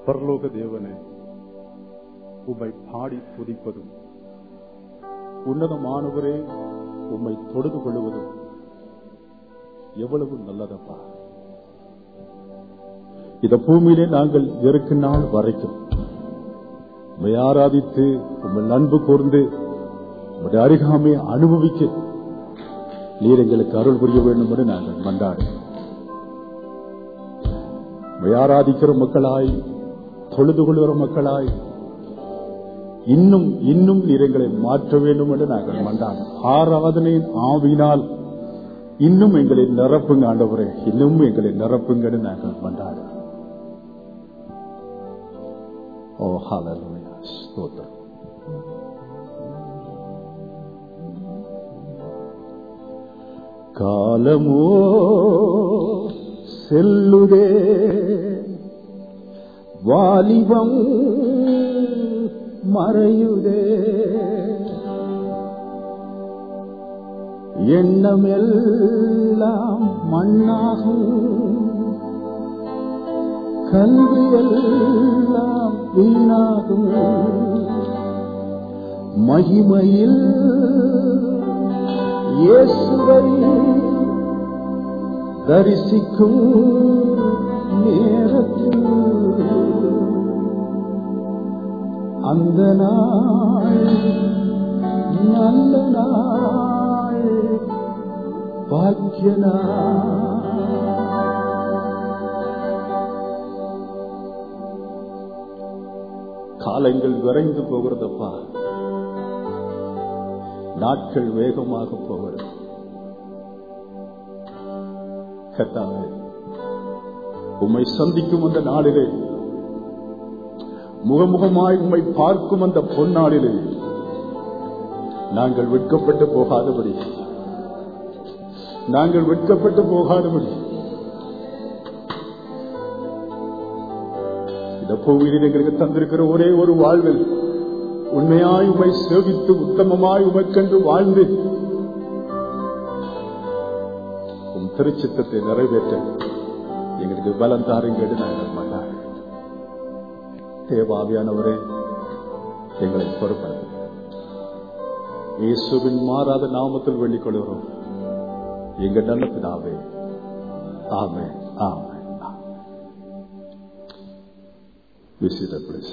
பரலோக தேவனே உம்மை பாடி துதிப்பதும் உன்னதமானவரே உம்மை தொழுது கொள்வதும் எவ்வளவு நல்லதப்பா இந்த பூமியிலே நாங்கள் இருக்கும் நாள் வரைக்கும் உம்மை ஆராதித்து உம்மை அன்பு கூர்ந்து உம்முடைய அருகாமை அனுபவிக்க நீர் எங்களுக்கு அருள் புரிய வேண்டும் என்று நாங்கள் மன்றாடுகிறோம் உம்மை ஆராதிக்கிற மக்களாய் தொழுது கொள்கிற மக்களாய் இன்னும் இன்னும் நீர் எங்களை மாற்ற வேண்டும் என்று நாங்கள் மன்றாடும் ஆராதனையின் ஆவினால் இன்னும் எங்களை நிரப்புங்க ஆண்டவரே இன்னும் எங்களை நிரப்புங்கன்னு நாங்கள் மன்றாடுறோம் ஓ ஹalleluya ஸ்தோத்திரம் காலமோ செல்லுதே வாலிபம் மறையுதே எண்ணமெல்லாம் மண்ணாகும் கல்வியெல்லாம் வீணாகும் மகிமையில் இயேசுவை தரிசிக்கும் நேரத்தில் அந்த நாள் நல்ல நாள் பாக்கிய நாள் காலங்கள் விரைந்து போகிறதப்பா நாட்கள் வேகமாக போகிறது கத்தாவே உம்மை சந்திக்கும் அந்த நாளிலே முகமுகமாய் உம்மை பார்க்கும் அந்த பொன்னாளிலே நாங்கள் வெட்கப்பட்டு போகாதபடி நாங்கள் வெட்கப்பட்டு போகாதபடி இந்த பூமியில் எங்களுக்கு தந்திருக்கிற ஒரே ஒரு வாழ்வில் உண்மையாய் உமை சேவித்து உத்தமமாய் உமைக்கென்று வாழ்ந்து உம் திருச்சித்தத்தை நிறைவேற்ற எங்களுக்கு பலம் தாருங்கேடு நாங்கள் மாட்டாங்க தேவாவியானவரே எங்களை பொறுப்பது இயேசுவின் மாறாத நாமத்தில் வேண்டிக் கொள்கிறோம் எங்க நல்ல பிதாவே ஆமே ஆமே Visit that place.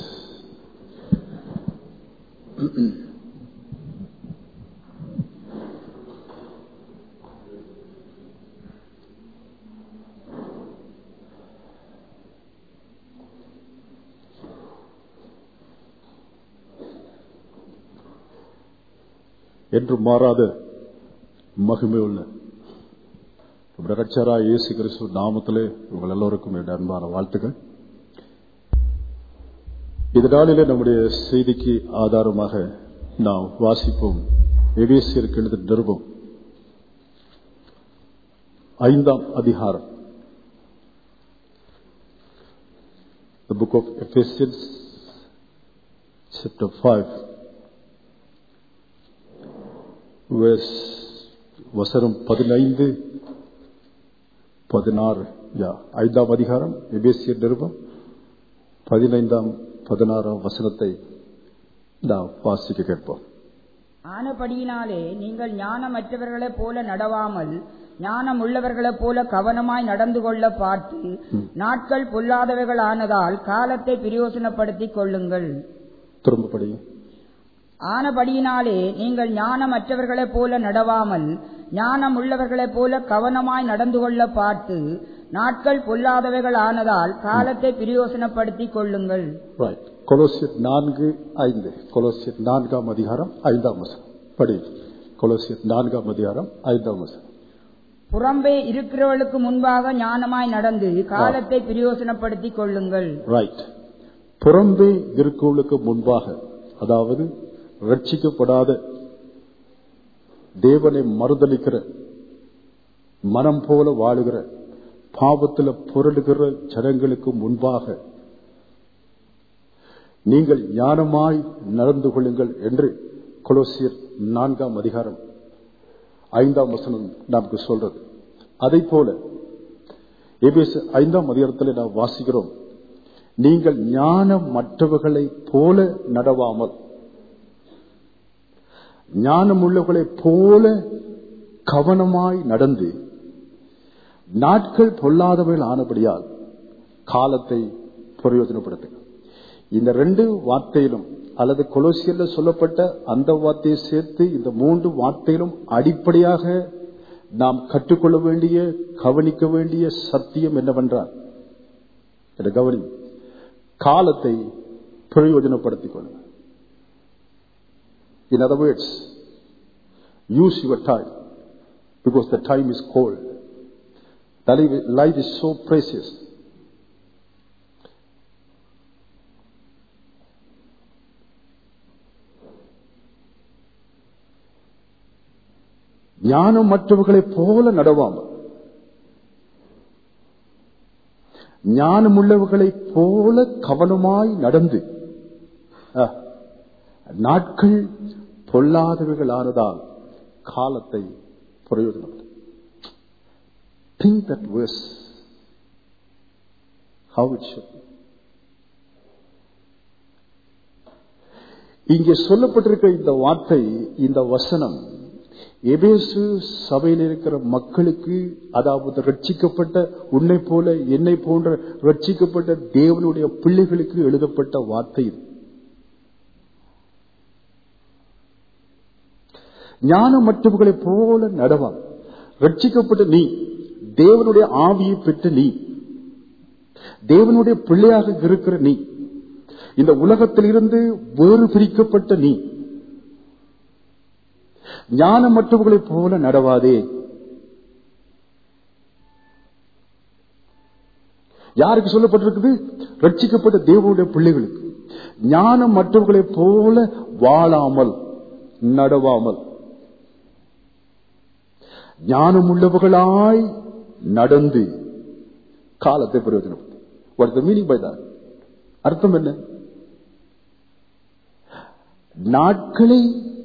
என்று மாறாத மகிமை உள்ள ரட்சரா இயேசு கிறிஸ்து நாமத்திலே உங்கள் எல்லோருக்கும் என்னுடைய அன்பான வாழ்த்துக்கள் இந்த நாளிலே நம்முடைய செய்திக்கு ஆதாரமாக நாம் வாசிப்போம் எவேசியருக்கு எழுத நிருபம் ஐந்தாம் அதிகாரம் The book of Ephesians, chapter 5, verse வசனம் பதினைந்து பதினாறு யா ஐந்தாம் அதிகாரம் எபேசியர் நிருபம் பதினைந்தாம் பதினாறாம் வசனத்தை நாம் வாசிக்க கேட்போம் ஆனபடியினாலே நீங்கள் ஞானமற்றவர்களைப் போல நடவாமல் ஞானம் உள்ளவர்களைப் போல கவனமாய் நடந்து கொள்ள பார்த்து நாட்கள் பொல்லாதவைகள் ஆனதால் காலத்தை பிரயோசனப்படுத்திக் கொள்ளுங்கள் திரும்ப படியும் ஆனபடியினாலே நீங்கள் ஞானமற்றவர்களைப் போல நடவாமல் ஞானம் உள்ளவர்களைப் போல கவனமாய் நடந்து கொள்ள பார்த்து நாட்கள் பொல்லாதவைகள் ஆனதால் காலத்தை பிரயோசனப்படுத்திக் கொள்ளுங்கள் ரைட் கொலோசியர் நான்கு ஐந்து கொலோசியர் நான்காம் அதிகாரம் ஐந்தாம் வசனம் படி கொலோசியர் நான்காம் அதிகாரம் ஐந்தாம் வசனம் புறம்பே இருக்கிறவர்களுக்கு முன்பாக ஞானமாய் நடந்து காலத்தை பிரயோசனப்படுத்திக் கொள்ளுங்கள் ரைட் புறம்பே இருக்கவளுக்கு முன்பாக அதாவது ரட்சிக்கப்படாத தேவனை மறுதளிக்கிற மனம் போல வாழுகிற பாவத்தில் பொருளுகிற ஜனங்களுக்கு முன்பாக நீங்கள் ஞானமாய் நடந்து கொள்ளுங்கள் என்று கொலோசியர் நான்காம் அதிகாரம் ஐந்தாம் வசனம் நமக்கு சொல்றது அதை போல எபேசு ஐந்தாம் அதிகாரத்தில் நாம் வாசிக்கிறோம் நீங்கள் ஞானமற்றவர்களைப் போல நடவாமல் ஞானமுள்ளவர்களைப் போல கவனமாய் நடந்து நாட்கள் பொல்லாதவர்கள் ஆனபடியால் காலத்தை பிரயோஜனப்படுத்துங்கள் இந்த ரெண்டு வார்த்தையிலும் அல்லது கொலோசியல்ல சொல்லப்பட்ட அந்த வார்த்தையை சேர்த்து இந்த மூன்று வார்த்தையிலும் அடிப்படையாக நாம் கற்றுக்கொள்ள வேண்டிய கவனிக்க வேண்டிய சத்தியம் என்னவென்றால் இதை கவனி காலத்தை பிரயோஜனப்படுத்திக் கொள்ளுங்கள் In other words, use your time because the time is cold. The life- life is so precious. ஞானம் மற்றவர்களைப் போல நடவாமல் ஞானமுள்ளவர்களைப் போல கவனமாய் நடந்து அஹ், நாட்கள் பொல்லாதவர்களானதால் காலத்தை பிரயோஜனம் think that where's how it should இங்கே சொல்லப்பட்டிருக்க இந்த வார்த்தை இந்த வசனம் எபேசு சபையில் இருக்கிற மக்களுக்கு அதாவது ரட்சிக்கப்பட்ட உன்னை போல என்னை போன்ற ரட்சிக்கப்பட்ட தேவனுடைய பிள்ளைகளுக்கு எழுதப்பட்ட வார்த்தை இது ஞானமற்றவர்களைப் போல நடவான் ரட்சிக்கப்பட்ட நீ தேவனுடைய ஆவியை பெற்ற நீ தேவனுடைய பிள்ளையாக இருக்கிற நீ இந்த உலகத்திலிருந்து வேறு பிரிக்கப்பட்ட நீ ஞானமற்றவர்களைப் போல நடவாதே யாருக்கு சொல்லப்பட்டிருக்குது ரட்சிக்கப்பட்ட தேவனுடைய பிள்ளைகளுக்கு ஞானம் மற்றவர்களைப் போல வாழாமல் நடவாமல் ஞானமுள்ளவர்களாய் நடந்து காலத்தை பிரயோஜனப்படுத்த what the meaning by that அர்த்தம் என்ன நாட்களை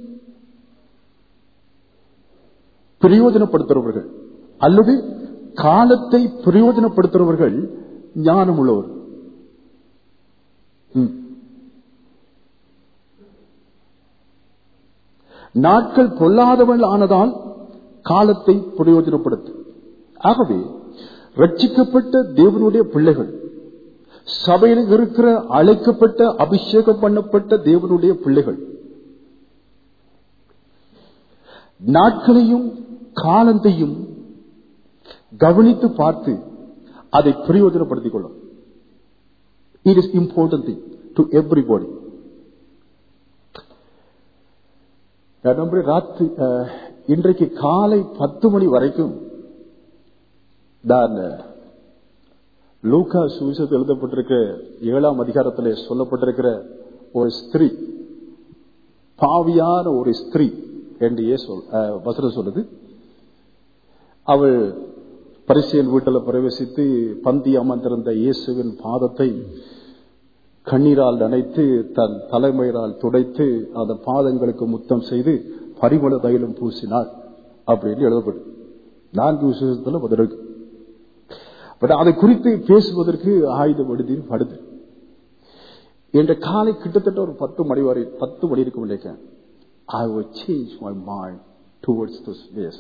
பிரயோஜனப்படுத்துறவர்கள் அல்லது காலத்தை பிரயோஜனப்படுத்துறவர்கள் ஞானம் உள்ளவர் ம். நாட்கள் பொல்லாதவள் ஆனதால் காலத்தை பிரயோஜனப்படுத்து ஆகவே ரட்சிக்கப்பட்ட தேவனுடைய பிள்ளைகள் சபையில் இருக்கிற அழைக்கப்பட்ட அபிஷேகம் பண்ணப்பட்ட தேவனுடைய பிள்ளைகள் நாட்களையும் காலத்தையும் கவனித்து பார்த்து அதை பிரயோஜனப்படுத்திக் கொள்ளும் it is important thing to everybody ராத்திரி அஹ், இன்றைக்கு காலை பத்து மணி வரைக்கும் நான் லூகா சுவிசத்தில் எழுதப்பட்டிருக்க ஏழாம் அதிகாரத்திலே சொல்லப்பட்டிருக்கிற ஒரு ஸ்திரீ பாவியான ஒரு ஸ்திரீ என்று ஏ சொல் அஹ், வசனம் சொல்லுது அவள் பரிசையில் வீட்டில் பிரவேசித்து பந்தி அமர்ந்திருந்த இயேசுவின் பாதத்தை கண்ணீரால் நனைத்து தன் தலைமையினால் துடைத்து அந்த பாதங்களுக்கு முத்தம் செய்து பரிமள தைலம் பூசினாள் அப்படின்னு எழுதப்படும் நான்கு விசேஷத்துல பதிலுக்கு பட் அதை குறித்து பேசுவதற்கு ஆயுதம் எடுத்து படுது என்ற காலை கிட்டத்தட்ட ஒரு பத்து மணி வரை பத்து மணி இருக்கும் நினைக்கிறேன் ஐ will change my mind towards this ways.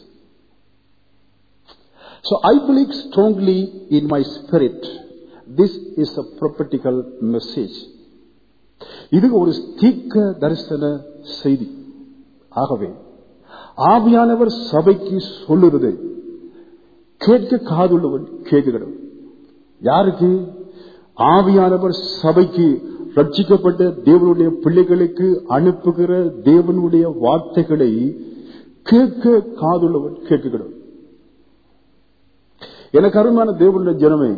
So I believe strongly in my spirit. This is a prophetical message. இது ஒரு தீக்க தரிசன செய்தி ஆகவே ஆவியானவர் சபைக்கு சொல்லுறது கேட்க காதுள்ளவன் கேட்கணும் யாருக்கு ஆவியானவர் சபைக்கு ரட்சிக்கப்பட்ட தேவனுடைய பிள்ளைகளுக்கு அனுப்புகிற தேவனுடைய வார்த்தைகளை கேட்க காதுள்ளவன் கேட்கணும் எனக்கு அருமையான தேவனுடைய ஜனமே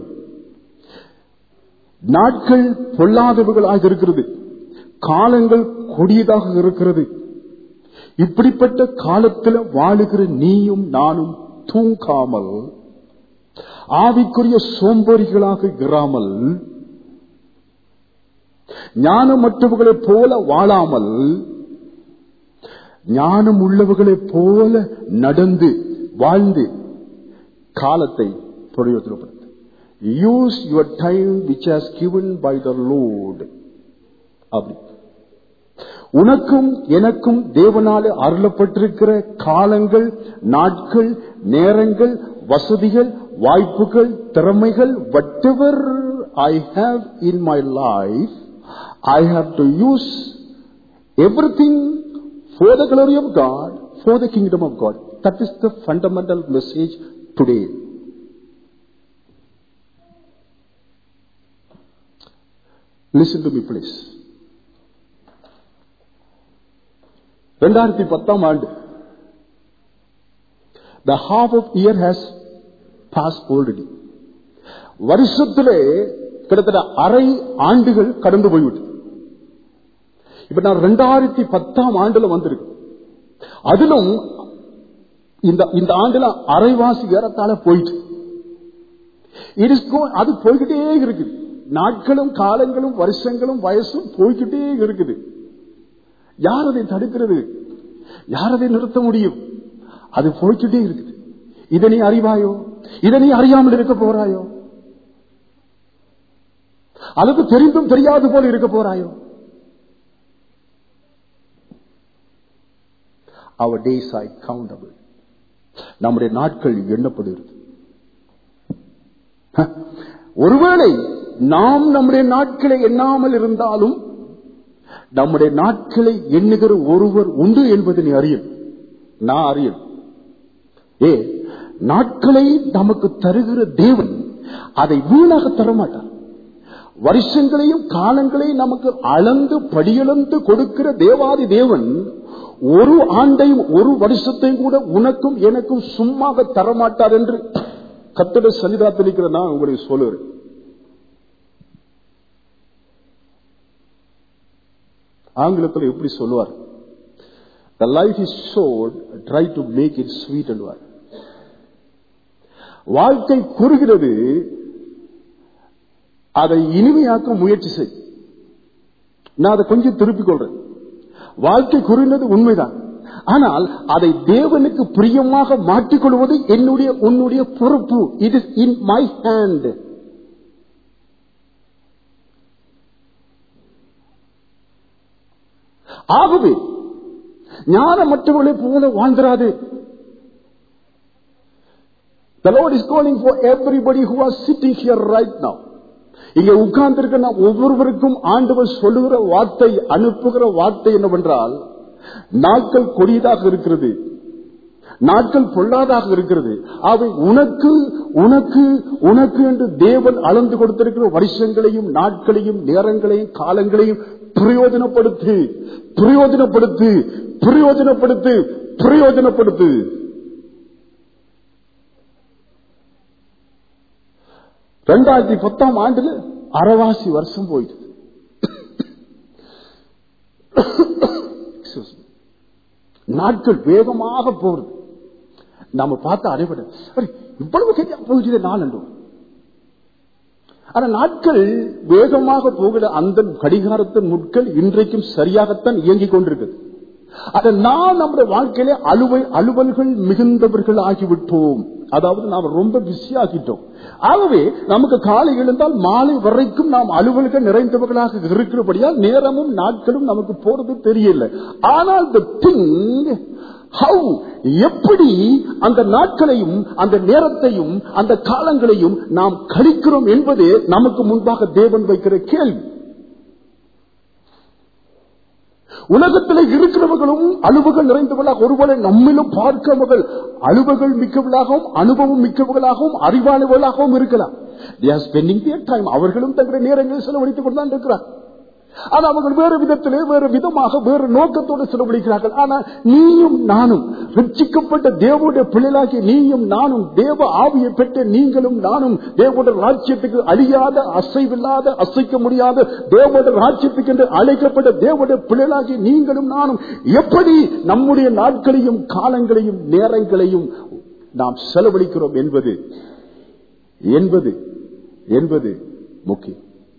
நாட்கள் பொல்லாதவர்களாக இருக்கிறது காலங்கள் கொடியதாக இருக்கிறது இப்படிப்பட்ட காலத்தில் வாழுகிற நீயும் நானும் தூங்காமல் ஆவிக்குரிய சோம்பேறிகளாக இராமல் ஞானமற்றவர்களைப் போல வாழாமல் ஞானம் உள்ளவர்களைப் போல நடந்து வாழ்ந்து காலத்தை பிரயோஜனப்படுத்து use your time which has given by the Lord அப்படி உனக்கும் எனக்கும் தேவனாலே அருளப்பட்டிருக்கிற காலங்கள் நாட்கள் நேரங்கள் வசதிகள் வாய்ப்புகள் திறமைகள் whatever I have in my life, I have to use everything for the glory of God, for the kingdom of God. That is the fundamental message today. Listen to me please. ரெண்டாயிரத்தி பத்தாம் ஆண்டு the half of year has pass already வருஷத்திலே கிட்டத்தட்ட அரை ஆண்டுகள் கடந்து போய்விட்டு இப்ப நான் ரெண்டாயிரத்தி பத்தாம் ஆண்டுல வந்திருக்கு அதிலும் இந்த இந்த ஆண்டுல அரைவாசி ஏறத்தாழ போயிட்டு இட் இஸ் அது போய்கிட்டே இருக்குது நாட்களும் காலங்களும் வருஷங்களும் வயசும் போய்கிட்டே இருக்குது யார் அதை தடுக்கிறது யார் அதை நிறுத்த முடியும் அது போய்கிட்டே இருக்குது இதை நீ அறிவாயோ இதை நீ அறியாமல் இருக்க போறாயோ அல்லது தெரிந்தும் தெரியாது போல இருக்க போறாயோ அவர் டேஸ் ஐ கவுண்டபிள் நம்முடைய நாட்கள் எண்ணப்படுகிறது ஹ, ஒருவேளை நாம் நம்முடைய நாட்களை எண்ணாமல் இருந்தாலும் நம்முடைய நாட்களை எண்ணுகிற ஒருவர் உண்டு என்பதை நீ அறியல் நான் அறியல் ஏ நாட்களை நமக்கு தருகிற தேவன் அதை வீணாக தரமாட்டார் வருஷங்களையும் காலங்களையும் நமக்கு அளந்து படியளந்து கொடுக்கிற தேவாதி தேவன் ஒரு ஆண்டையும் ஒரு வருஷத்தையும் கூட உனக்கும் எனக்கும் சும்மாக தரமாட்டார் என்று கத்தட சன்னிதாத்திருக்கிற நான் உங்களுக்கு சொல்லுறேன் ஆங்கிலத்தில் எப்படி சொல்லுவார் The life is short, try to make it sweet என்பார் வாழ்க்கை குறுகிறது அதை இனிமையாக்க முயற்சி செய் நான் அதை கொஞ்சம் திருப்பிக் கொள்றேன் வாழ்க்கை குறுகினது உண்மைதான் ஆனால் அதை தேவனுக்கு பிரியமாக மாற்றிக்கொள்வது என்னுடைய உன்னுடைய பொறுப்பு it is in my hand ஆகவே ஞானமற்றவர்களை போல வாழ்ந்திராது The Lord is calling for everybody who are sitting here right now. இங்க உட்கார்ந்திருக்க நாம் ஒவ்வொருவருக்கும் ஆண்டவர் சொல்லுகிற வார்த்தை அனுப்புகிற வார்த்தை என்னவென்றால் நாட்கள் கொடியதாக இருக்கிறது நாட்கள் பொல்லாதாக இருக்கிறது அவை உனக்கு உனக்கு உனக்கு என்று தேவன் அளந்து கொடுத்திருக்கிற வருஷங்களையும் நாட்களையும் நேரங்களையும் காலங்களையும் பிரயோஜனப்படுத்து பிரயோஜனப்படுத்து பிரயோஜனப்படுத்து பிரயோஜனப்படுத்து ரெண்டாயிரத்தி பத்தாம் ஆண்டுல அறவாசி வருஷம் போயிடுது Excuse me. நாட்கள் வேகமாக போகுது நாம பார்த்த அடைபட இவ்வளவு சரியா போயிட்டு நாள் என்று ஆனா நாட்கள் வேகமாக போகிற அந்த கடிகாரத்தின் முட்கள் இன்றைக்கும் சரியாகத்தான் இயங்கிக் கொண்டிருக்குது அதை நாம் நம்முடைய வாழ்க்கையிலே அலுவல் அலுவல்கள் மிகுந்தவர்கள் ஆகிவிட்டோம் அதாவது நாம் ரொம்ப பிஸி ஆகிட்டோம் ஆகவே நமக்கு காலை எழுந்தால் மாலை வரைக்கும் நாம் அலுவல்கள் நிறைந்தவர்களாக இருக்கிறபடியால் நேரமும் நாட்களும் நமக்கு போறது தெரியல ஆனால் the thing how எப்படி அந்த நாட்களையும் அந்த நேரத்தையும் அந்த காலங்களையும் நாம் கழிக்கிறோம் என்பது நமக்கு முன்பாக தேவன் வைக்கிற கேள்வி உலகத்தில் இருக்கிறவர்களும் அலுவல்கள் நிறைந்தவர்களாக ஒருவேளை நம்மிலும் பார்க்கிறவர்கள் அலுவல்கள் மிக்கவர்களாகவும் அனுபவம் மிக்கவர்களாகவும் அறிவாளர்களாகவும் இருக்கலாம் They are spending their time. அவர்களும் தங்களுடைய நேரங்களை செலவழித்துக் கொண்டுதான் இருக்கிறார் ஆனா அவர்கள் வேறு விதத்திலே வேறு விதமாக வேறு நோக்கத்தோடு செலவழிக்கிறார்கள் ஆனா நீயும் நானும் ரட்சிக்கப்பட்ட தேவனுடைய பிள்ளைகளாகி நீயும் நானும் தேவ ஆவியை பெற்ற நீங்களும் நானும் தேவனுடைய ராஜ்யத்துக்கு அழியாத அசைவில்லாத அசைக்க முடியாத தேவனுடைய ராஜ்யத்துக்கு என்று அழைக்கப்பட்ட தேவனுடைய பிள்ளைகளாகி நீங்களும் நானும் எப்படி நம்முடைய நாட்களையும் காலங்களையும் நேரங்களையும் நாம் செலவழிக்கிறோம் என்பது என்பது என்பது முக்கியம்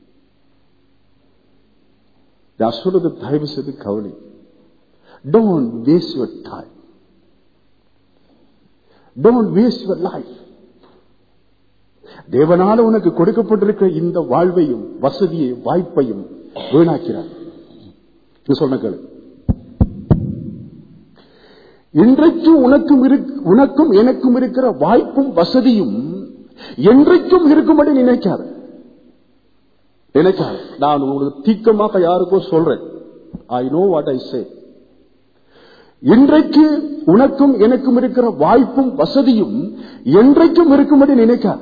நான் சொல்றது தயவு செய்து கவனி don't waste your time don't waste your life தேவனால உனக்கு கொடுக்கப்பட்டிருக்கிற இந்த வாழ்வையும் வசதியை வாய்ப்பையும் வீணாக்கிறார் இது சொன்ன கேளு இன்றைக்கு உனக்கும் இருக்- உனக்கும் எனக்கும் இருக்கிற வாய்ப்பும் வசதியும் என்றைக்கும் இருக்கும்படி நினைக்காத நினைக்காத நான் உங்களுக்கு தீக்கமாக யாருக்கோ சொல்றேன் ஐ நோ வாட் ஐ சே இன்றைக்கு உனக்கும் எனக்கும் இருக்கிற வாய்ப்பும் வசதியும் என்றைக்கும் இருக்கும்படி நினைக்காத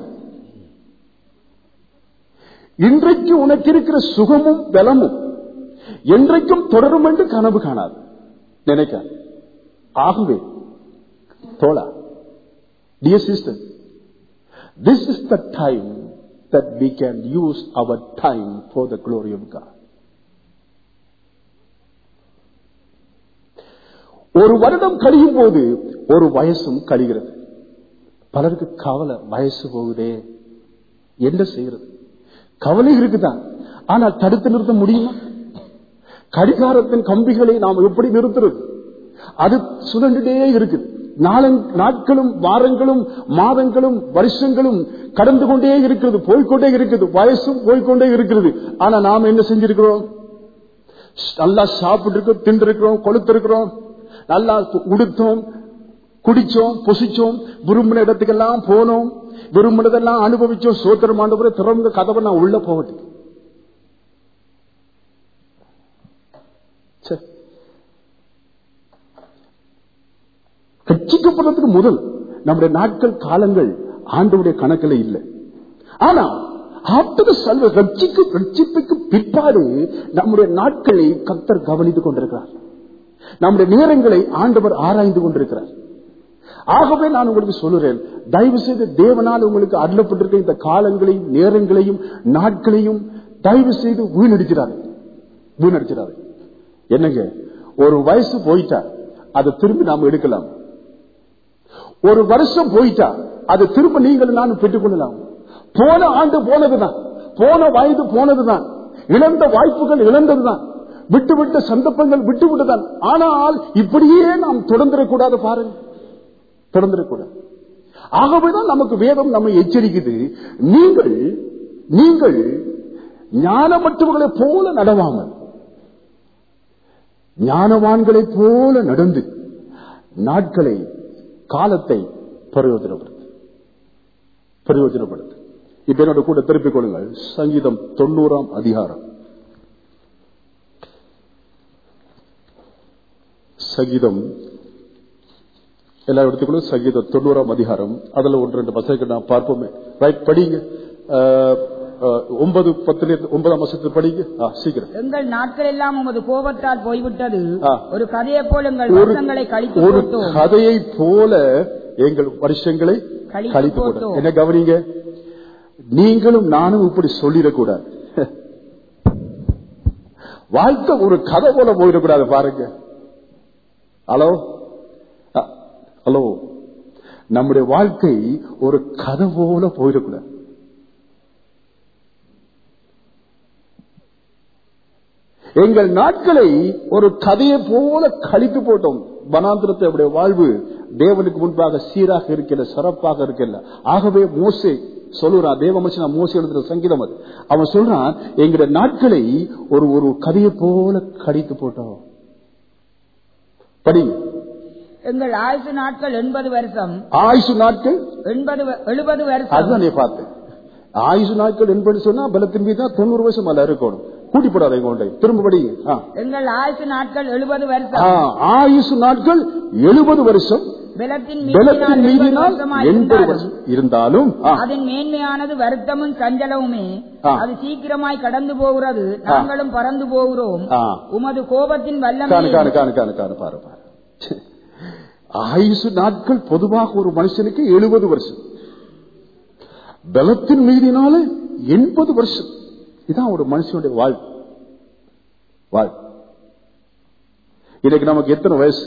இன்றைக்கு உனக்கு இருக்கிற சுகமும் பலமும் என்றைக்கும் தொடரும் என்று கனவு காணாது நினைக்காது ஆகவே தோழா dear sister this is the time that we can use our time for the glory of God ஒரு வருடம் கழியும் போது ஒரு வயசும் கழிகிறது பலருக்கு கவலை வயசு போகுதே என்ன செய்யறது கவலை இருக்குதான் ஆனால் தடுத்து நிறுத்த முடியுமா கடிகாரத்தின் கம்பிகளை நாம் எப்படி நிறுத்துறது அது சுழண்டுட்டே இருக்குது நாளங் நாட்களும் வாரங்களும் மாதங்களும் வருஷங்களும் கடந்து கொண்டே இருக்கிறது போய்க்கொண்டே இருக்குது வயசும் போய்க்கொண்டே இருக்கிறது ஆனா நாம் என்ன செஞ்சிருக்கிறோம் நல்லா சாப்பிட்டு தின்றிருக்கிறோம் கொளுத்திருக்கிறோம் நல்லா உடுத்தோம் குடிச்சோம் புசிச்சோம் விரும்பின இடத்துக்கெல்லாம் போனோம் விரும்பினதெல்லாம் அனுபவிச்சோம் சோத்திரம் ஆண்டு திறந்த கதவை நான் உள்ள போகட்டு சரி. ரட்சிக்கப்படுறதுக்கு முதல் நம்முடைய நாட்கள் காலங்கள் ஆண்டவுடைய கணக்கில் இல்லை ஆனா ஆப்டர் சல்வ ரட்சிக்கு ரட்சிப்புக்கு பிற்பாடு நம்முடைய நாட்களை கத்தர் கவனித்துக் கொண்டிருக்கிறார் நம்முடைய நேரங்களை ஆண்டவர் ஆராய்ந்து கொண்டிருக்கிறார் ஆகவே நான் உங்களுக்கு சொல்லுறேன் தயவு செய்து தேவனால் உங்களுக்கு அருளப்பட்டிருக்க இந்த காலங்களையும் நேரங்களையும் நாட்களையும் தயவு செய்து வீணடிக்கிறார் வீணடிக்கிறார் என்னங்க ஒரு வயசு போயிட்டா அதை திரும்பி நாம் எடுக்கலாம் ஒரு வருஷம் போயிட்டா அதை திரும்ப நீங்கள் நானும் பெற்றுக் கொள்ளலாம் போன ஆண்டு போனதுதான் போன வயது போனதுதான் இழந்த வாய்ப்புகள் இழந்ததுதான் விட்டு விட்ட சந்தர்ப்பங்கள் விட்டு விட்டுதான் ஆனால் இப்படியே நாம் தொடர்ந்துடக்கூடாது பாருங்க தொடர்ந்துடக்கூடாது ஆகவேதான் நமக்கு வேதம் நம்மை எச்சரிக்குது நீங்கள் நீங்கள் ஞானமற்றவர்களை போல நடவாமல் ஞானவான்களைப் போல நடந்து நாட்களை காலத்தை பிரயோஜனப்படுத்து பிரயோஜனப்படுத்து இப்ப என்னோட கூட திருப்பிக் கொள்ளுங்கள் சங்கீதம் தொண்ணூறாம் அதிகாரம் சங்கீதம் எல்லா இடத்துக்குள்ளும் சங்கீதம் தொண்ணூறாம் அதிகாரம் அதுல ஒன்று ரெண்டு வசனங்கள் நான் பார்ப்போமே ரைட் படிங்க அஹ், அஹ், ஒன்பது பத்துல ஒன்பதாம் வருஷத்துல படிங்க ஆ, சீக்கிரம் எங்கள் நாட்கள் எல்லாம் உமது கோபத்தால் போய்விட்டது ஆ. ஒரு கதையை போல் எங்கள் ஒரு வருஷங்களை கழித்து ஒரு போட்டோம் கதையை போல எங்கள் வருஷங்களை கழித்து கழித்து போட்டோம் போட்டோம். என்ன கவனிங்க நீங்களும் நானும் இப்படி சொல்லிடக்கூடாது வாழ்க்கை ஒரு கதை போல போயிடக்கூடாது பாருங்க ஹலோ அ, ஹலோ நம்முடைய வாழ்க்கை ஒரு கதை போல போயிடக்கூடாது எங்கள் நாட்களை ஒரு கதையை போல கழித்து போட்டோம் வனாந்திரத்தை அவருடைய வாழ்வு தேவனுக்கு முன்பாக சீராக இருக்கல சிறப்பாக இருக்கல ஆகவே மோசே சொல்லுறான் தேவ மனுஷன் மோசே எழுதுற சங்கீதம் அது அவன் சொல்றான் எங்களுடைய நாட்களை ஒரு ஒரு கதையை போல கழித்து போட்டோம் படிங்க எங்கள் ஆயுசு நாட்கள் எண்பது வருஷம் ஆயுசு நாட்கள் எண்பது வ- எழுபது வருஷம் அதுதான் நீ பார்த்தேன் ஆயுசு நாட்கள் என்பது சொன்னா பலத்தின் மீது தான் தொண்ணூறு வருஷம் அல்ல இருக்கணும் கூட்டி போடாத கொண்டை திரும்ப படிங்க ஆ. எங்கள் ஆயுசு நாட்கள் எழுபது ஆ, வருஷம் ஆயுசு நாட்கள் எழுபது வருஷம் பலத்தின் பலத்தின் மீதினால் மீதினால் வருஷமாய் எண்பது இருந்தாலும் வருஷம் இருந்தாலும் ஆ, அதன் மேன்மையானது வருத்தமும் சஞ்சலவுமே ஆ. அது சீக்கிரமாய் கடந்து போகிறது நாங்களும் பறந்து போகிறோம் ஆ. உமது கோபத்தின் காணு வல்லமை காணு காணு காணு காணு பாரு பாரு ஆயுசு நாட்கள் பொதுவாக ஒரு மனுஷனுக்கு எழுபது வருஷம் பலத்தின் மீதினால எண்பது வருஷம் இதான் ஒரு மனுஷனுடைய வாழ் வாழ் இன்னைக்கு நமக்கு எத்தனை வயசு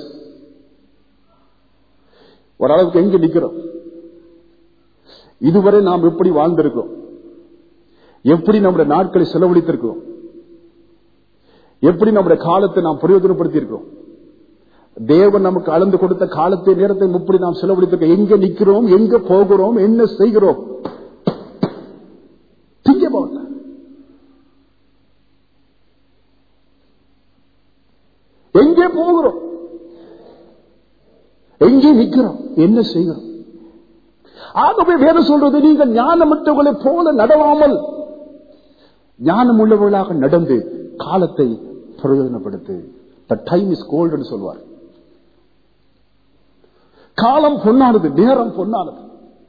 ஓரளவுக்கு எங்க நிக்கிறோம் இதுவரை நாம் எப்படி வாழ்ந்திருக்கிறோம் எப்படி நம்முடைய நாட்களை செலவழித்திருக்கிறோம் எப்படி நம்முடைய காலத்தை நாம் பிரயோஜனப்படுத்தி இருக்கிறோம் தேவன் நமக்கு அளந்து கொடுத்த காலத்தை நேரத்தை எப்படி நாம் செலவழித்திருக்கோம் எங்க நிக்கிறோம் எங்க போகிறோம் என்ன செய்கிறோம் Think about that. எங்கே போகிறோம் எங்கே நிற்கிறோம் என்ன செய்கிறோம் ஆகவே வேதம் சொல்றது நீங்கள் ஞானமற்றவர்களை போல நடவாமல் ஞானம் உள்ளவர்களாக நடந்து காலத்தை பிரயோஜனப்படுத்து த டைம் இஸ் கோல்டு சொல்வார் காலம் பொன்னானது நேரம் பொன்னானது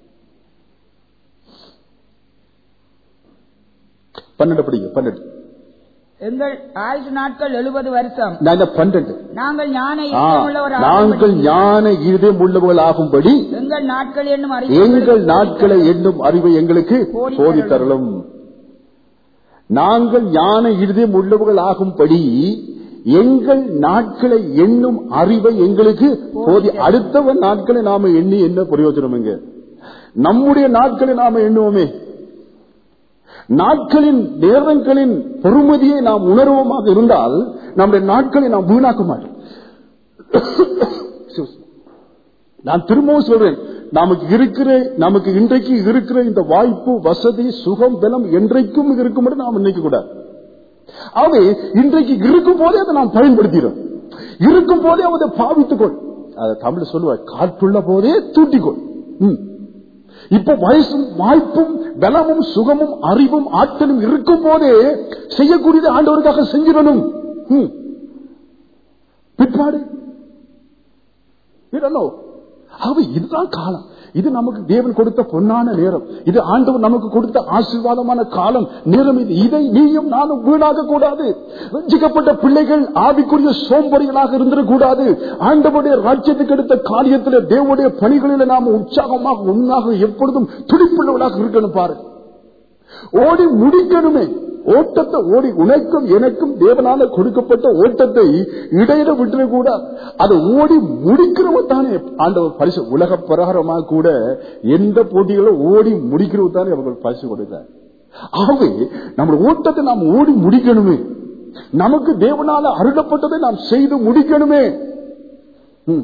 பன்னெண்டு படிங்க பன்னெண்டு எங்கள் ஆயுசு நாட்கள் எழுபது வருஷம் நான் இந்த பன்னெண்டு நாங்கள் ஞான ஆ, உள்ளவர் நாங்கள் ஞான இருதயம் உள்ளவர்களாகும்படி எங்கள் நாட்கள் என்னும் எங்கள் நாட்களை எண்ணும் அறிவை எங்களுக்கு போதித் போதி தரலும் நாங்கள் ஞான இருதயம் உள்ளவர்கள் ஆகும்படி எங்கள் நாட்களை எண்ணும் அறிவை எங்களுக்கு போதி அடுத்தவன் நாட்களை நாம எண்ணி என்ன பிரயோஜனம் எங்க நம்முடைய நாட்களை நாம எண்ணுவோமே நாட்களின் நேரங்களின் பொறுமதியை நாம் உணர்வமாக இருந்தால் நம்முடைய நாட்களை நாம் வீணாக்க மாட்டோம் நான் திரும்பவும் சொல்றேன் நமக்கு இருக்கிற நமக்கு இன்றைக்கு இருக்கிற இந்த வாய்ப்பு வசதி சுகம் பலம் என்றைக்கும் இருக்கும் நாம் நினைக்க கூடாது அவை இன்றைக்கு இருக்கும் போதே அதை நாம் பயன்படுத்திடும் இருக்கும் போதே அதை பாவித்துக்கொள் அதை தமிழ் சொல்லுவார் காற்றுள்ள போதே தூட்டிக்கொள் ம். இப்ப வயசும் வாய்ப்பும் பலமும் சுகமும் அறிவும் ஆற்றலும் இருக்கும் போதே செய்யக்கூடியது ஆண்டவருக்காக செஞ்சிடணும் ம். பிற்பாடு We don't know. ஆகவே இதுதான் காலம் இது நமக்கு தேவன் கொடுத்த பொன்னான நேரம் இது ஆண்டவர் நமக்கு கொடுத்த ஆசீர்வாதமான காலம் நேரம் இது இதை நீயும் நானும் வீணாக கூடாது வஞ்சிக்கப்பட்ட பிள்ளைகள் ஆவிக்குரிய சோம்பறிகளாக இருந்திடக்கூடாது ஆண்டவருடைய ராஜ்யத்துக்கு எடுத்த காரியத்தில் தேவனுடைய பணிகளில் நாம் உற்சாகமாக உண்மையாக எப்பொழுதும் துடிப்புள்ளவர்களாக இருக்கணும் பாரு ஓடி முடிக்கணுமே ஓட்டத்தை ஓடி உனக்கும் எனக்கும் தேவனால கொடுக்கப்பட்ட ஓட்டத்தை இடையில விட்டுறக்கூடாது அதை ஓடி முடிக்கிறவன் தானே ஆண்டவர் பரிசு உலக பிரகாரமாக கூட எந்த போட்டிகளும் ஓடி முடிக்கிறவங்க தானே அவர்கள் பரிசு கொடுத்தார் ஆகவே நம்முடைய ஓட்டத்தை நாம் ஓடி முடிக்கணுமே நமக்கு தேவனால அருளப்பட்டதை நாம் செய்து முடிக்கணுமே ம்.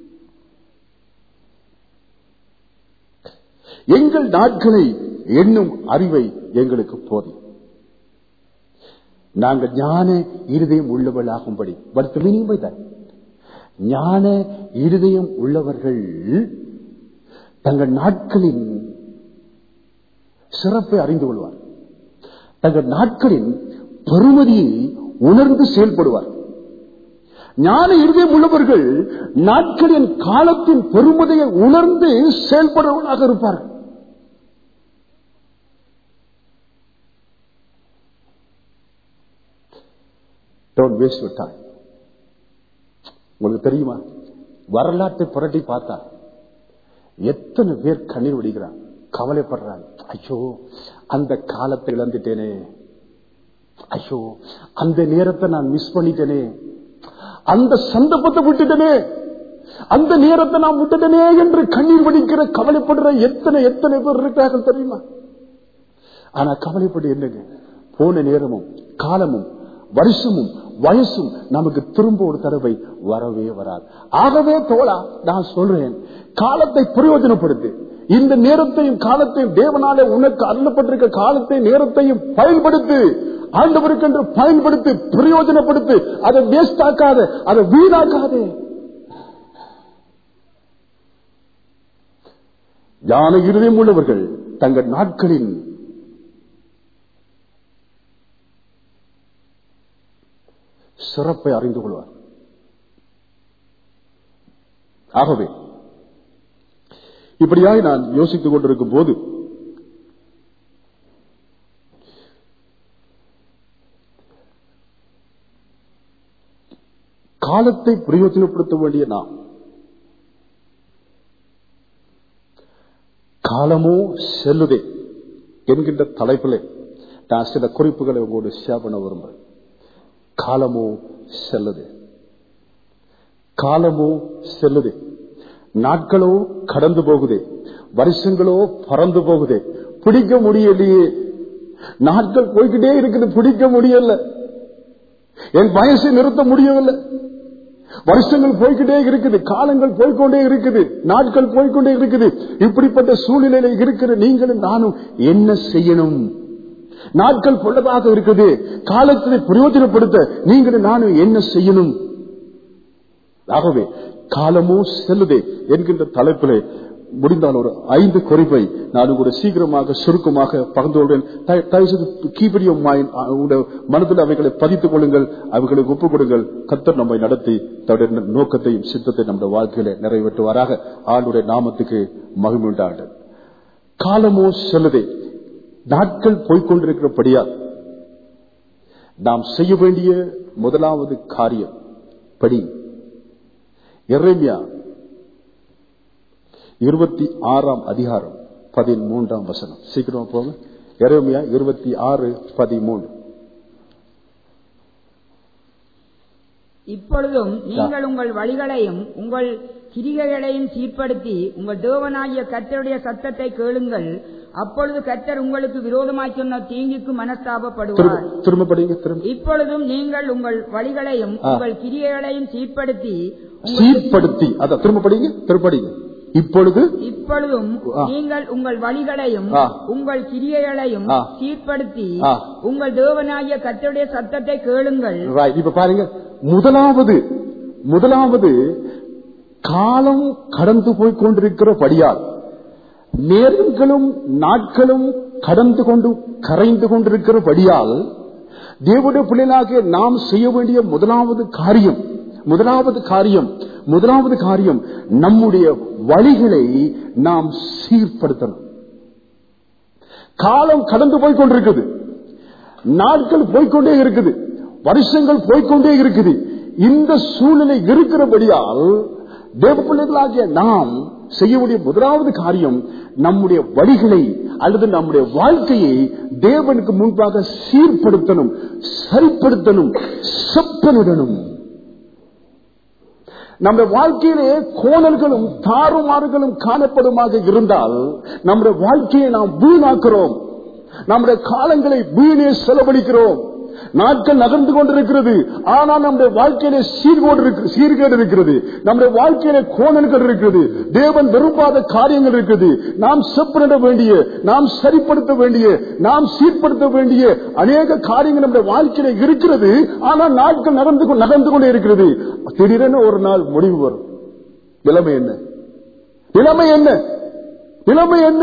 எங்கள் நாட்களை எண்ணும் அறிவை எங்களுக்கு போதி நாங்கள் ஞான இருதயம் உள்ளவர்களாகும்படி பட் தான் ஞான இருதயம் உள்ளவர்கள் தங்கள் நாட்களின் சிறப்பை அறிந்து கொள்வார் தங்கள் நாட்களின் பெருமதியை உணர்ந்து செயல்படுவார் ஞான இருதயம் உள்ளவர்கள் நாட்களின் காலத்தின் பெருமதியை உணர்ந்து செயல்படுவர்களாக இருப்பார்கள் டோன்ட் வேஸ்ட் யூர் டைம் உங்களுக்கு தெரியுமா வரலாற்றை புரட்டி பார்த்தா எத்தனை பேர் கண்ணீர் விடுகிறான் கவலைப்படுறாங்க ஐயோ அந்த காலத்தை இழந்துட்டேனே ஐயோ அந்த நேரத்தை நான் மிஸ் பண்ணிட்டேனே அந்த சந்தர்ப்பத்தை விட்டுட்டேனே அந்த நேரத்தை நான் விட்டுட்டேனே என்று கண்ணீர் வடிக்கிற கவலைப்படுற எத்தனை எத்தனை பேர் இருக்கிறார்கள் தெரியுமா ஆனா கவலைப்பட்டு என்னங்க போன நேரமும் காலமும் வருஷமும் வயசும் நமக்கு திரும்ப ஒரு தடவை வரவே வராது ஆகவே தோழா நான் சொல்றேன் காலத்தை பிரயோஜனப்படுத்து இந்த நேரத்தையும் காலத்தையும் தேவனாலே உனக்கு அருளப்பட்டிருக்க காலத்தை நேரத்தையும் பயன்படுத்து ஆண்டவருக்கு என்று பயன்படுத்தி பிரயோஜனப்படுத்து அதை வேஸ்ட் ஆக்காத அதை வீணாக்காதே ஞான இருதயம் உள்ளவர்கள் தங்கள் நாட்களின் சிறப்பை அறிந்து கொள்வார் ஆகவே இப்படியாக நான் யோசித்துக் கொண்டிருக்கும் போது காலத்தை பிரயோஜனப்படுத்த வேண்டிய நாம் காலமோ செல்லுதே என்கின்ற தலைப்பிலே நான் சில குறிப்புகளை உங்களோடு ஷேர் பண்ண விரும்புகிறேன் காலமோ செல்லுது காலமோ செல்லுது நாட்களோ கடந்து போகுது வருஷங்களோ பறந்து போகுது பிடிக்க முடியலையே நாட்கள் போய்கிட்டே இருக்குது பிடிக்க முடியல என் வயசை நிறுத்த முடியவில்லை வருஷங்கள் போய்கிட்டே இருக்குது காலங்கள் போய்கொண்டே இருக்குது நாட்கள் போய்கொண்டே இருக்குது இப்படிப்பட்ட சூழ்நிலையில இருக்கிற நீங்களும் நானும் என்ன செய்யணும் நாட்கள் பொழுதாக இருக்குது காலத்தை பிரயோஜனப்படுத்த நீங்கள் நானும் என்ன செய்யணும் ஆகவே காலமோ செல்லுதே என்கின்ற தலைப்பிலே முடிந்தால் ஒரு ஐந்து குறிப்பை நான் கூட சீக்கிரமாக சுருக்கமாக பகிர்ந்து கொள்வேன் தய- தயவு செய்து கீபடிய மனதில் அவைகளை பதித்துக் கொள்ளுங்கள் அவைகளுக்கு ஒப்புக் கொடுங்கள் கத்தர் நம்மை நடத்தி தன்னுடைய நோக்கத்தையும் சித்தத்தை நம்முடைய வாழ்க்கையில நிறைவேற்றுவாராக ஆண்டுடைய நாமத்துக்கு மகிமை உண்டாண்டு காலமோ செல்லுதே நாட்கள் போய்கொண்டிருக்கிறபடியா நாம் செய்ய வேண்டிய முதலாவது காரியம் படி எரேமியா இருபத்தி ஆறாம் அதிகாரம் பதிமூன்றாம் வசனம் சீக்கிரமா போங்க எரேமியா இருபத்தி ஆறு பதிமூன்று இப்பொழுதும் நீங்கள் உங்கள் வழிகளையும் உங்கள் கிரிகைகளையும் சீர்படுத்தி உங்கள் தேவனாகிய கர்த்தருடைய சத்தத்தை கேளுங்கள் அப்பொழுது கர்த்தர் உங்களுக்கு விரோதமாய் சொன்ன தீங்குக்கு மனஸ்தாபப்படுவார் திரும்ப திரும்ப படிங்க திரும்ப இப்பொழுதும் நீங்கள் உங்கள் வழிகளையும் ஆ. உங்கள் கிரியைகளையும் சீர்படுத்தி உங்கள் சீர்படுத்தி அத திரும்ப படிங்க திரும்ப படிங்க இப்பொழுது இப்பொழுதும் ஆ. நீங்கள் உங்கள் வழிகளையும் ஆ. உங்கள் கிரியைகளையும் ஆ. சீர்படுத்தி ஆ. உங்கள் தேவனாகிய கர்த்தருடைய சத்தத்தை கேளுங்கள் Right. இப்ப பாருங்க முதலாவது முதலாவது காலம் கடந்து போய் கொண்டிருக்கிறபடியால் நேரங்களும் நாட்களும் கடந்து கொண்டு கரைந்து கொண்டிருக்கிறபடியால் தேவனுடைய பிள்ளைகளாகிய நாம் செய்ய வேண்டிய முதலாவது காரியம் முதலாவது காரியம் முதலாவது காரியம் நம்முடைய வழிகளை நாம் சீர்படுத்தணும் காலம் கடந்து போய் கொண்டிருக்குது நாட்கள் போய்க்கொண்டே இருக்குது வருஷங்கள் போய்க்கொண்டே இருக்குது இந்த சூழ்நிலை இருக்கிறபடியால் தேவ பிள்ளைகளாகிய நாம் செய்யக்கூடிய முதலாவது காரியம் நம்முடைய வழிகளை அல்லது நம்முடைய வாழ்க்கையை தேவனுக்கு முன்பாக சீர்படுத்தணும் சரிப்படுத்தணும் செப்பனிடணும் நம்முடைய வாழ்க்கையிலே கோணல்களும் தாறுமாறுகளும் காணப்படுமாக இருந்தால் நம்முடைய வாழ்க்கையை நாம் வீணாக்குறோம் நம்முடைய காலங்களை வீணே செலவழிக்கிறோம் நாட்கள் நகர்ந்து கொண்டிருக்கிறது ஆனால் நம்முடைய வாழ்க்கையிலே சீர்கோடு இருக்கு- சீர்கேடு இருக்கிறது நம்முடைய வாழ்க்கையிலே கோணல்கள் இருக்கிறது தேவன் விரும்பாத காரியங்கள் இருக்குது நாம் செப்பனிட வேண்டிய நாம் சரிப்படுத்த வேண்டிய நாம் சீர்படுத்த வேண்டிய அநேக காரியங்கள் நம்முடைய வாழ்க்கையில இருக்கிறது ஆனால் நாட்கள் நகர்ந்து கொ- நகர்ந்து கொண்டே இருக்கிறது திடீரென ஒரு நாள் முடிவு வரும் நிலைமை என்ன நிலைமை என்ன நிலைமை என்ன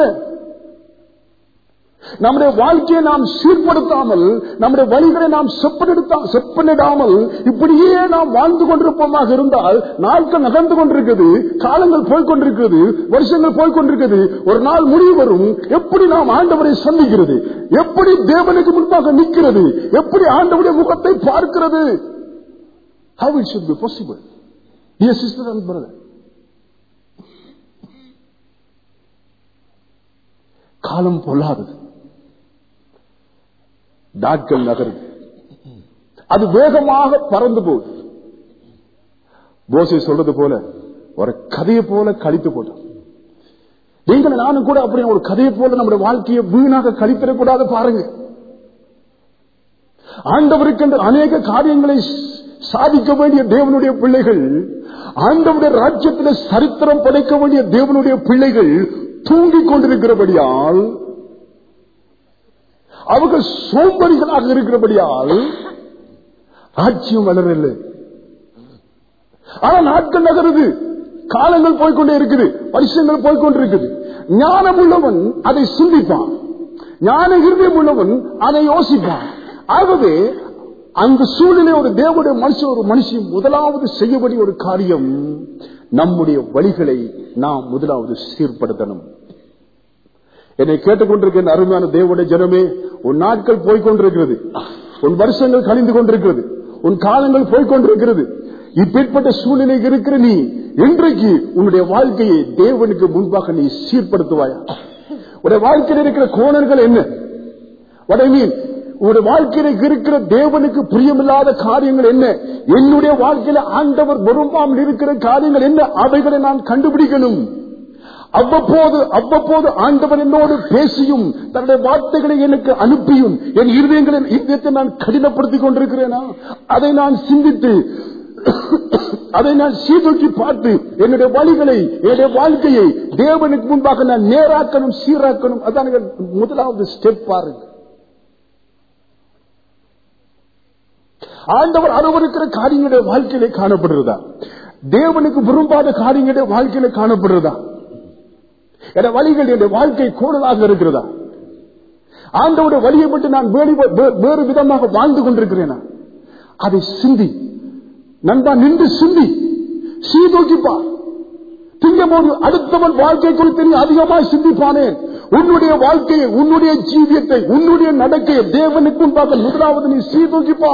நம்முடைய வாழ்க்கையை நாம் சீர்படுத்தாமல் நம்முடைய வழிகளை நாம் செப்பனிடுத்தா செப்பனிடாமல் இப்படியே நாம் வாழ்ந்து கொண்டிருப்போமாக இருந்தால் நாட்கள் நகர்ந்து கொண்டிருக்கிறது காலங்கள் போய்கொண்டிருக்கிறது வருஷங்கள் போய்கொண்டிருக்கிறது ஒரு நாள் முடிவு வரும் எப்படி நாம் ஆண்டவரை சந்திக்கிறது எப்படி தேவனுக்கு முன்பாக நிற்கிறது எப்படி ஆண்டவருடைய முகத்தை பார்க்கிறது how it should be possible dear sister and brother காலம் பொல்லாதது நாட்கள் நகருது அது வேகமாக பறந்து போகுது போசை சொல்றது போல ஒரு கதையை போல கழித்து போட்டோம் நீங்கள் நானும் கூட அப்படி ஒரு கதையை போல நம்முடைய வாழ்க்கையை வீணாக கழித்திடக்கூடாது பாருங்க ஆண்டவருக்கு என்று அநேக காரியங்களை சாதிக்க வேண்டிய தேவனுடைய பிள்ளைகள் ஆண்டவருடைய ராஜ்யத்தில் சரித்திரம் படைக்க வேண்டிய தேவனுடைய பிள்ளைகள் தூங்கிக் கொண்டிருக்கிறபடியால் அவர்கள் சோம்பரிகளாக இருக்கிறபடியால் ராஜ்யம் வளரவில்லை ஆனா நாட்கள் நகருது காலங்கள் போய்கொண்டே இருக்குது வருஷங்கள் போய்கொண்டிருக்குது ஞானம் உள்ளவன் அதை சிந்திப்பான் ஞான இருதயம் உள்ளவன் அதை யோசிப்பான் ஆகவே அந்த சூழ்நிலை ஒரு தேவனுடைய மனுஷன் ஒரு மனுஷன் முதலாவது செய்ய வேண்டிய ஒரு காரியம் நம்முடைய வழிகளை நாம் முதலாவது சீர்படுத்தணும் என்னை கேட்டுக்கொண்டிருக்கிற அருமையான தேவனுடைய ஜனமே உன் நாட்கள் போய்கொண்டிருக்கிறது உன் வருஷங்கள் கழிந்து கொண்டிருக்கிறது உன் காலங்கள் போய்கொண்டிருக்கிறது இப்பேற்பட்ட சூழ்நிலை இருக்கிற நீ இன்றைக்கு உன்னுடைய வாழ்க்கையை தேவனுக்கு முன்பாக நீ சீர்படுத்துவாயா உடைய வாழ்க்கையில் இருக்கிற கோணர்கள் என்ன What I mean, உங்களுடைய வாழ்க்கையில இருக்கிற தேவனுக்கு பிரியமில்லாத காரியங்கள் என்ன என்னுடைய வாழ்க்கையில ஆண்டவர் விரும்பாமல் இருக்கிற காரியங்கள் என்ன அவைகளை நான் கண்டுபிடிக்கணும் அவ்வப்போது அவ்வப்போது ஆண்டவர் என்னோடு பேசியும் தன்னுடைய வார்த்தைகளை எனக்கு அனுப்பியும் என் இருதயங்களின் இருதயத்தை நான் கடினப்படுத்திக் கொண்டிருக்கிறேனா அதை நான் சிந்தித்து அதை நான் சீர்தூக்கி பார்த்து என்னுடைய வழிகளை என்னுடைய வாழ்க்கையை தேவனுக்கு முன்பாக நான் நேராக்கணும் சீராக்கணும் அதான் முதலாவது ஸ்டெப் பாருங்க ஆண்டவர் அருவருக்கிற காரியங்களுடைய வாழ்க்கையிலே காணப்படுறதா தேவனுக்கு விரும்பாத காரியங்களுடைய வாழ்க்கையில காணப்படுறதா என வழிகள் என்னுடைய வாழ்க்கை கூடுதலாக இருக்கிறதா ஆண்டவுடைய வழியை விட்டு நான் வேறு வே- வேறு விதமாக வாழ்ந்து கொண்டிருக்கிறேனா அதை சிந்தி நண்பா நின்று சிந்தி சீதோக்கிப்பா திங்கமோடு அடுத்தவன் வாழ்க்கை குறித்து நீ அதிகமாய் சிந்திப்பானே உன்னுடைய வாழ்க்கையை உன்னுடைய ஜீவியத்தை உன்னுடைய நடக்கையை தேவனுக்கு முன்பாக முதலாவது நீ சீதோக்கிப்பா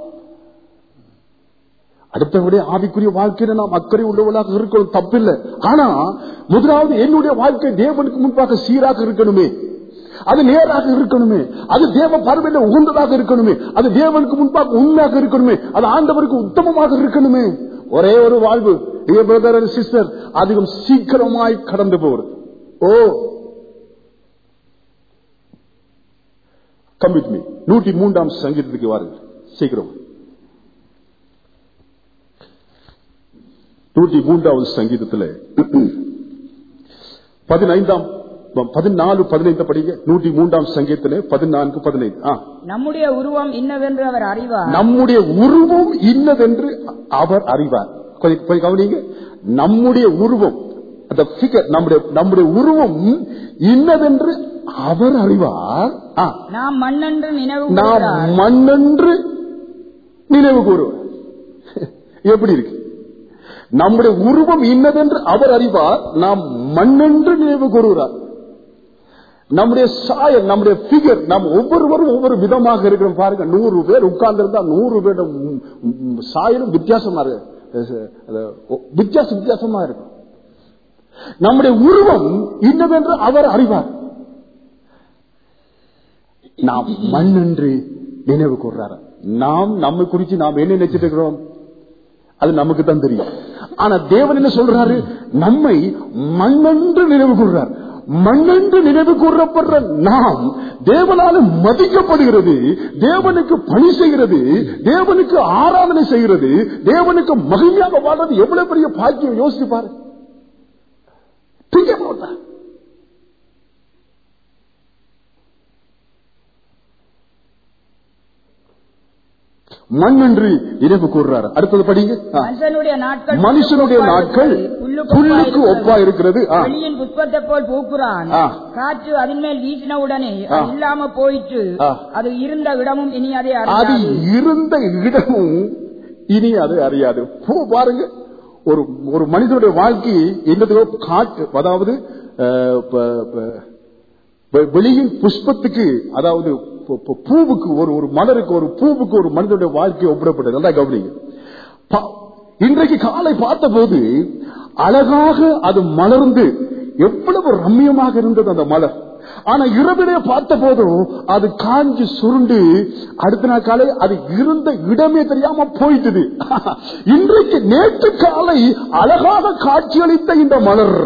அடுத்தவருடைய ஆவிக்குரிய வாழ்க்கையில நாம் அக்கறை உள்ளவர்களாக இருக்கணும் தப்பில்லை ஆனா முதலாவது என்னுடைய வாழ்க்கை தேவனுக்கு முன்பாக சீராக இருக்கணுமே அது நேராக இருக்கணுமே அது தேவ பார்வையில உகந்ததாக இருக்கணுமே அது தேவனுக்கு முன்பாக உண்மையாக இருக்கணுமே அது ஆண்டவருக்கு உத்தமமாக இருக்கணுமே ஒரே ஒரு வாழ்வு பிரதர் அண்ட் சிஸ்டர் அதிகம் சீக்கிரமாய் கடந்து போகிறது ஓ கமிட் மீ நூற்றி மூன்றாம் சங்கீதத்துக்கு வாருங்கள் சீக்கிரம் நூற்றி மூன்றாவது சங்கீதத்தில் பதினைந்தாம் பதினாலு பதினைந்து படிங்க நூற்றி மூன்றாம் சங்கீதத்திலே பதினான்கு பதினைந்து ஆ. நம்முடைய உருவம் இன்னவென்று அவர் அறிவார் நம்முடைய உருவம் இன்னதென்று அவர் அறிவார் கொஞ்சம் கொஞ்சம் கவனிங்க நம்முடைய உருவம் அந்த figure, நம்முடைய நம்முடைய உருவம் இன்னதென்று அவர் அறிவார் ஆ. நாம் மண்ணென்று நினைவு நாம் கூர்ந்தார். மண்ணென்று நினைவு கூறுவார் எப்படி இருக்கு நம்முடைய உருவம் இன்னதென்று அவர் அறிவார் நாம் மண்ணென்று நினைவு கூறுகிறார் நம்முடைய சாயல் நம்முடைய பிகர் நாம் ஒவ்வொருவரும் ஒவ்வொரு விதமாக இருக்கிறோம் பாருங்க நூறு பேர் உட்கார்ந்து இருந்தா நூறு பேர் சாயலும் வித்தியாசமா இருக்கு அது வித்தியாசம் வித்தியாசமா இருக்கும் நம்முடைய உருவம் இன்னதென்று அவர் அறிவார் நாம் மண் என்று நினைவு கூறுறாரு நாம் நம்மை குறித்து நாம் என்ன நினைச்சிட்டு இருக்கிறோம் அது நமக்கு தான் தெரியும் ஆனா தேவன் என்ன சொல்றாரு நம்மை மண்ணென்று நினைவு கூறுறார் மண்ணென்று நினைவு கூறப்படுற நாம் தேவனால மதிக்கப்படுகிறது தேவனுக்கு பணி செய்கிறது தேவனுக்கு ஆராதனை செய்கிறது தேவனுக்கு மகிமையாக வாழ்றது எவ்வளவு பெரிய பாக்கியம் யோசிச்சு பாரு Think about that. மண் என்று நினைவு கூறுறாரு அடுத்தது படிங்க ஆ. மனுஷனுடைய நாட்கள் மனுஷனுடைய நாட்கள் புல்லுக்கு ஒப்பா இருக்கிறது ஆ. வெளியின் புஷ்பத்தை போல் பூக்குறான் ஆ. காற்று அதன் மேல் வீசின உடனே ஆ. அது இல்லாம போயிட்டு ஆ. அது இருந்த இடமும் இனி அதை அது அறியாது இருந்த இடமும் இனி அது அறியாது போ பாருங்க ஒரு ஒரு மனிதனுடைய வாழ்க்கை என்னதோ காற்று அதாவது அஹ், ப- ப- வெ- வெளியின் புஷ்பத்துக்கு அதாவது பு- பு- பூவுக்கு ஒரு ஒரு மலருக்கு ஒரு பூவுக்கு ஒரு மனிதனுடைய வாழ்க்கை ஒப்பிடப்பட்டது நல்லா கவனிங்க பா- இன்றைக்கு காலை பார்த்தபோது அழகாக அது மலர்ந்து எவ்வளவு ரம்மியமாக இருந்தது அந்த மலர் ஆனா இரவிலே பார்த்த போதும் அது காஞ்சு சுருண்டு அடுத்த நாள் காலை அது இருந்த இடமே தெரியாம போயிட்டது இன்றைக்கு நேற்று காலை அழகாக காட்சியளித்த இந்த மலர்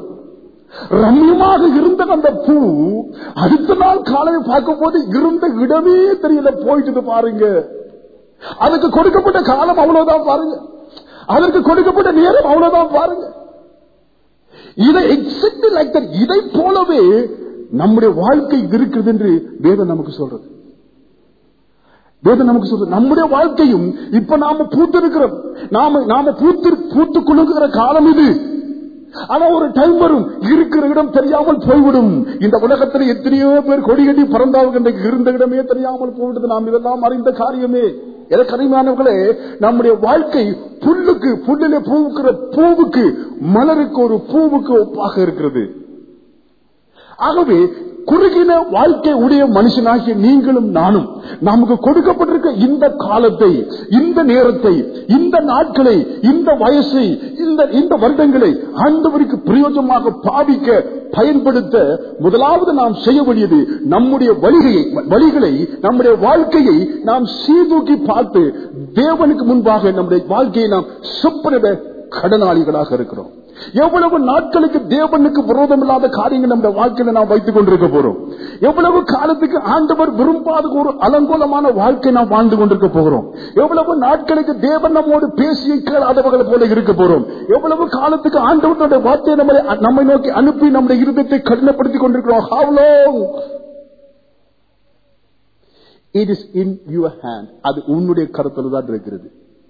ரம்யமாக இருந்த அந்த பூ அடுத்த நாள் காலையை பார்க்கும் போது இருந்த இடமே தெரியல போயிட்டு பாருங்க அதுக்கு கொடுக்கப்பட்ட காலம் அவ்வளவுதான் பாருங்க அதற்கு கொடுக்கப்பட்ட நேரம் அவ்வளவுதான் பாருங்க இதை எக்ஸாக்ட் லைக் தட் இதை போலவே நம்முடைய வாழ்க்கை இருக்கிறது என்று வேதம் நமக்கு சொல்றது வேதம் நமக்கு சொல்றது நம்முடைய வாழ்க்கையும் இப்ப நாம பூத்து இருக்கிறோம் நாம நாம பூத்து பூத்து குலுங்குகிற காலம் இது ஆனா ஒரு டைம் வரும் இருக்கிற இடம் தெரியாமல் போய்விடும் இந்த உலகத்தில் எத்தனையோ பேர் கொடி கட்டி பறந்தார்கள் இன்றைக்கு இருந்த இடமே தெரியாமல் போய்விட்டது நாம் இதெல்லாம் அறிந்த காரியமே எனக்கு அறிமானவர்களே நம்முடைய வாழ்க்கை புல்லுக்கு புல்லிலே பூவுக்கிற பூவுக்கு மலருக்கு ஒரு பூவுக்கு ஒப்பாக இருக்கிறது ஆகவே குறுகின வாழ்க்கை உடைய மனுஷனாகிய நீங்களும் நானும் நமக்கு கொடுக்கப்பட்டிருக்க இந்த காலத்தை இந்த நேரத்தை இந்த நாட்களை இந்த வயசை இந்த இந்த வருடங்களை ஆண்டவருக்கு பிரயோஜனமாக பாவிக்க பயன்படுத்த முதலாவது நாம் செய்ய வேண்டியது நம்முடைய வழிகையை வழிகளை நம்முடைய வாழ்க்கையை நாம் சீதூக்கி பார்த்து தேவனுக்கு முன்பாக நம்முடைய வாழ்க்கையை நாம் சொப்பனிட கடனாளிகளாக இருக்கிறோம் எவ்வளவு நாட்களுக்கு தேவனுக்கு விரோதம் இல்லாத காரியங்கள் நம்ம வாழ்க்கையில நாம் வைத்துக் கொண்டிருக்க போறோம் எவ்வளவு காலத்துக்கு ஆண்டவர் விரும்பாத ஒரு அலங்கோலமான வாழ்க்கை நாம் வாழ்ந்து கொண்டிருக்க போகிறோம் எவ்வளவு நாட்களுக்கு தேவன் நம்மோடு பேசிய கேளாதவர்கள் போல இருக்க போறோம் எவ்வளவு காலத்துக்கு ஆண்டவனுடைய வார்த்தையை நம்மை நம்மை நோக்கி அனுப்பி நம்முடைய இருதயத்தை கடினப்படுத்திக் கொண்டிருக்கிறோம் How long? It is in your hand அது உன்னுடைய கருத்துல தான் இருக்கிறது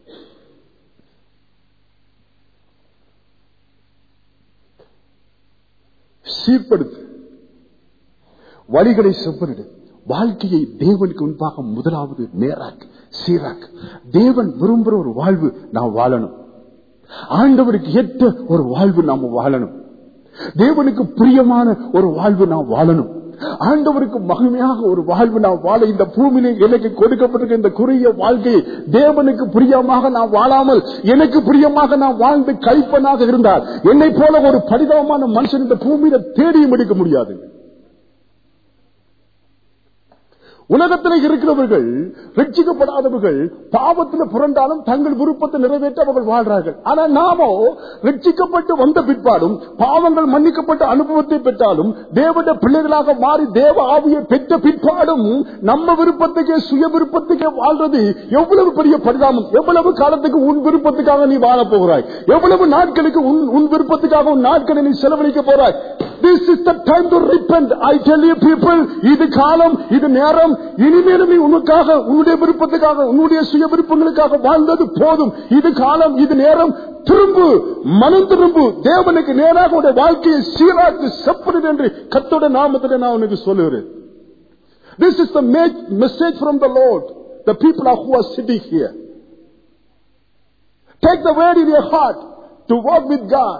சீர்படுத்து வழிகளை செப்பனிடு வாழ்க்கையை தேவனுக்கு முன்பாக முதலாவது நேராக்கு சீராக்கு தேவன் விரும்புற ஒரு வாழ்வு நாம் வாழணும் ஆண்டவருக்கு ஏற்ற ஒரு வாழ்வு நாம் வாழணும் தேவனுக்கு பிரியமான ஒரு வாழ்வு நாம் வாழணும் ஆண்டவருக்கு மகிமையாக ஒரு வாழ்வு நாம் வாழ இந்த பூமியிலே எனக்கு கொடுக்கப்பட்டிருக்க இந்த குறுகிய வாழ்க்கையை தேவனுக்கு பிரியமாக நாம் வாழாமல் எனக்கு பிரியமாக நாம் வாழ்ந்து கைப்பனாக இருந்தால் என்னை போல ஒரு பரிதாபமான மனுஷன் இந்த பூமியில தேடியும் எடுக்க முடியாது உலகத்தில் இருக்கிறவர்கள் ரட்சிக்கப்படாதவர்கள் பாவத்தில் புரண்டாலும் தங்கள் விருப்பத்தை நிறைவேற்ற அவர்கள் வாழ்றார்கள் ஆனா நாமோ ரட்சிக்கப்பட்டு வந்த பிற்பாடும் பாவங்கள் மன்னிக்கப்பட்ட அனுபவத்தை பெற்றாலும் தேவட பிள்ளைகளாக மாறி தேவ ஆவியை பெற்ற பிற்பாடும் நம்ம விருப்பத்துக்கே சுய விருப்பத்துக்கே வாழ்றது எவ்வளவு பெரிய பரிதாபம் எவ்வளவு காலத்துக்கு உன் விருப்பத்துக்காக நீ வாழ போகிறாய் எவ்வளவு நாட்களுக்கு உன் உன் விருப்பத்துக்காக உன் நாட்களை நீ செலவழிக்க போறாய் this is the time to repent I tell you people இது காலம் இது நேரம் இனிமேலும் நீ உனக்காக உன்னுடைய விருப்பத்துக்காக உன்னுடைய சுய விருப்பங்களுக்காக வாழ்ந்தது போதும் இது காலம் இது நேரம் திரும்பு மனம் திரும்பு தேவனுக்கு நேராக உடைய வாழ்க்கையை சீராக்கு செப்பனிடு என்று கத்தோட நாமத்தில் நான் உனக்கு சொல்லுகிறேன் This is the ma- message from the Lord. The people are who are sitting here. Take the word in your heart to walk with God.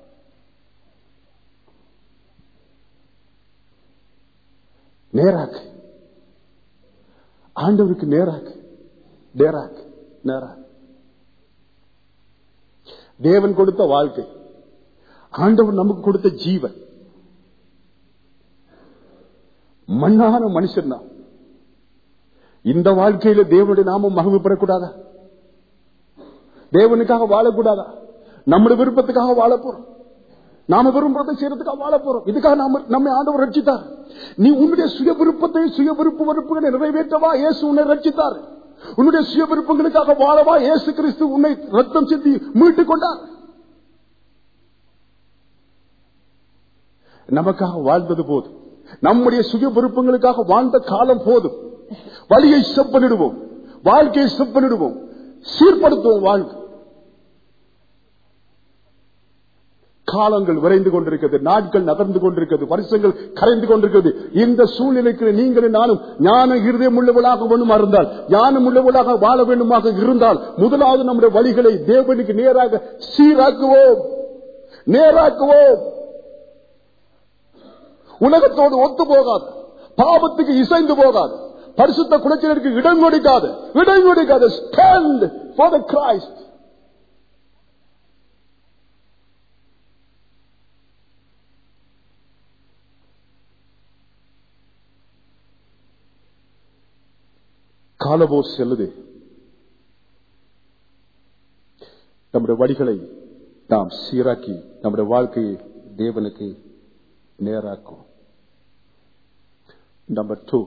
நேராக்கு ஆண்டவருக்கு நேராக்கு நேராக்கு நேராக்கு தேவன் கொடுத்த வாழ்க்கை ஆண்டவர் நமக்கு கொடுத்த ஜீவன் மண்ணான மனுஷன் தான் இந்த வாழ்க்கையில தேவனுடைய நாமம் மகிமைப்படக்கூடாதா தேவனுக்காக வாழக்கூடாதா நம்முடைய விருப்பத்துக்காக வாழ போறோம் நாம விரும்புறதை செய்யறதுக்காக வாழ போறோம் இதுக்காக நாம நம்மை ஆண்டவர் ரட்சித்தார் நீ உன்னுடைய சுய விருப்பத்தை சுய விருப்ப விருப்பங்களை நிறைவேற்றவா இயேசு உன்னை ரட்சித்தார் உன்னுடைய சுய விருப்பங்களுக்காக வாழவா இயேசு கிறிஸ்து உன்னை ரத்தம் சிந்தி மீட்டுக் கொண்டார் நமக்காக வாழ்ந்தது போதும் நம்முடைய சுய விருப்பங்களுக்காக வாழ்ந்த காலம் போதும் வழியை செப்பனிடுவோம் வாழ்க்கையை செப்பனிடுவோம் சீர்படுத்துவோம் வாழ்க்கை காலங்கள் விரைந்து கொண்டிருக்கிறது நாட்கள் நகர்ந்து கொண்டிருக்கிறது வருஷங்கள் கரைந்து கொண்டிருக்கிறது இந்த சூழ்நிலைக்கு நீங்களும் நானும் ஞான இருதயம் உள்ளவளாக வேண்டுமா இருந்தால் ஞானம் உள்ளவளாக வாழ வேண்டுமாக இருந்தால் முதலாவது நம்முடைய வழிகளை தேவனுக்கு நேராக சீராக்குவோம் நேராக்குவோம் உலகத்தோடு ஒத்து போகாது பாவத்துக்கு இசைந்து போகாது பரிசுத்த குலைச்சலுக்கு இடம் கொடுக்காது இடம் கொடுக்காது ஸ்டாண்ட் ஃபார் த கிரைஸ்ட் காலபோ செல்லுது நம்முடைய வழிகளை நாம் சீராக்கி நம்முடைய வாழ்க்கையை தேவனுக்கு நேராக்கும் நம்பர் டூ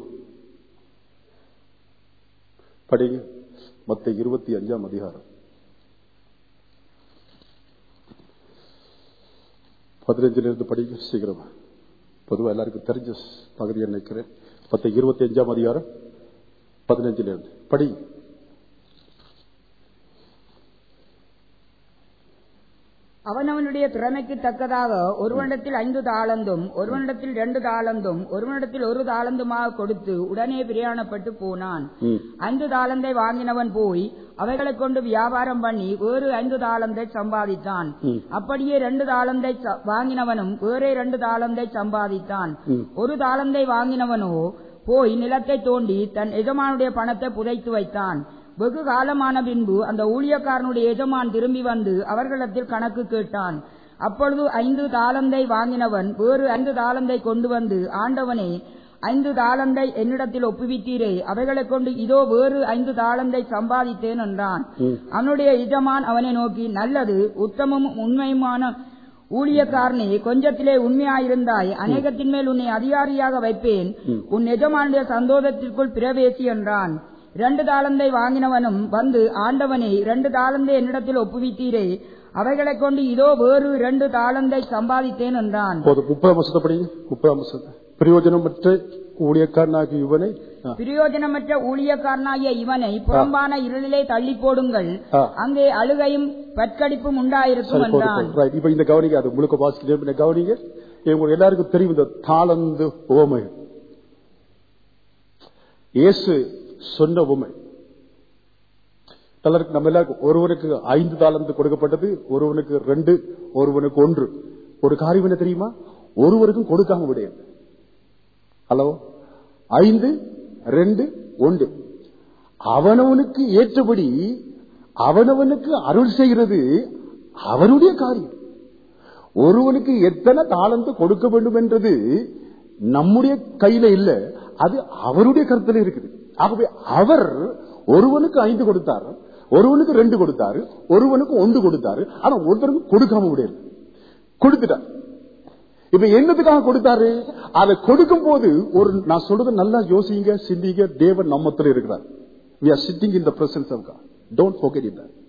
படிங்க மத்த இருபத்தி அஞ்சாம் அதிகாரம் பதினஞ்சுல இருந்து படிங்க சீக்கிரமா பொதுவா எல்லாருக்கும் தெரிஞ்ச பகுதியை நினைக்கிறேன் மத்த இருபத்தி அஞ்சாம் அதிகாரம் பதினஞ்சுல இருந்து படி அவனவனுடைய திறமைக்கு தக்கதாக ஒருவனிடத்தில் ஐந்து தாளந்தும் ஒருவனிடத்தில் ரெண்டு தாளந்தும் ஒருவனிடத்தில் ஒரு தாளந்துமாக கொடுத்து உடனே பிரயாணப்பட்டு போனான் ம். ஐந்து தாளந்தை வாங்கினவன் போய் அவைகளைக் கொண்டு வியாபாரம் பண்ணி வேறு ஐந்து தாளந்தை சம்பாதித்தான் ம். அப்படியே ரெண்டு தாளந்தை ச- வாங்கினவனும் வேறே ரெண்டு தாளந்தை சம்பாதித்தான் ம். ஒரு தாளந்தை வாங்கினவனோ போய் நிலத்தை தோண்டி தன் எஜமானுடைய பணத்தை புதைத்து வைத்தான் வெகு காலமான பின்பு அந்த ஊழியக்காரனுடைய எஜமான் திரும்பி வந்து அவர்களிடத்தில் கணக்கு கேட்டான் அப்பொழுது ஐந்து தாளந்தை வாங்கினவன் வேறு ஐந்து தாளந்தை கொண்டு வந்து ஆண்டவனே ஐந்து தாளந்தை என்னிடத்தில் ஒப்புவித்தீரே அவைகளைக் கொண்டு இதோ வேறு ஐந்து தாளந்தை சம்பாதித்தேன் என்றான் ம். அவனுடைய எஜமான் அவனை நோக்கி நல்லது உத்தமமும் உண்மையுமான ஊழியக்காரனே கொஞ்சத்திலே உண்மையாயிருந்தாய் அநேகத்தின் மேல் உன்னை அதிகாரியாக வைப்பேன் உன் எஜமானுடைய சந்தோஷத்திற்குள் பிரவேசி என்றான் இரண்டு தாளந்தை வாங்கினவனும் வந்து ஆண்டவனே இரண்டு தாளந்தை என்னிடத்தில் ஒப்புவித்தீரே அவைகளைக் கொண்டு இதோ வேறு இரண்டு தாளந்தை சம்பாதித்தேன் என்றான் போதும் முப்பதாம் வருஷத்தை படிங்க முப்பதாம் வருஷத்தை பிரயோஜனமற்ற ஊழியக்காரனாகி இவனை ஆ. பிரயோஜனமற்ற ஊழியக்காரனாகிய இவனை புறம்பான இருளிலே தள்ளி போடுங்கள் ஆ. அங்கே அழுகையும் பற்கடிப்பும் உண்டாயிருக்கும் சரி, போதும், என்றான் போதும். Right. இப்ப இந்த கவனிங்க அது முழுக்க வாசிக்கிட்டே கவனிங்க உங்களுக்கு எல்லாருக்கும் தெரியும் இந்த தாளந்து உவமை இயேசு சொன்ன உவமை பலருக்கு நம்ம எல்லாருக்கும் ஒருவனுக்கு ஐந்து தாளந்து கொடுக்கப்பட்டது ஒருவனுக்கு ரெண்டு ஒருவனுக்கு ஒன்று ஒரு காரியம் என்ன தெரியுமா ஒருவருக்கும் கொடுக்காம விடையாது ஹலோ ஐந்து ரெண்டு ஒன்று அவனவனுக்கு ஏற்றபடி அவனவனுக்கு அருள் செய்கிறது அவனுடைய காரியம் ஒருவனுக்கு எத்தனை தாளந்து கொடுக்க வேண்டும் என்றது நம்முடைய கையில இல்ல அது அவருடைய கருத்துல இருக்குது ஆகவே அவர் ஒருவனுக்கு ஐந்து கொடுத்தார் ஒருவனுக்கு ரெண்டு கொடுத்தாரு ஒருவனுக்கு ஒன்று கொடுத்தாரு ஆனா ஒருத்தருக்கு கொடுக்காம முடியல கொடுத்துட்டார் இப்ப என்னதுக்காக கொடுத்தாரு அதை கொடுக்கும் போது ஒரு நான் சொல்றது நல்லா யோசிங்க சிந்திங்க தேவன் நம்மத்துல இருக்கிறார் we are sitting in the presence of God don't forget it that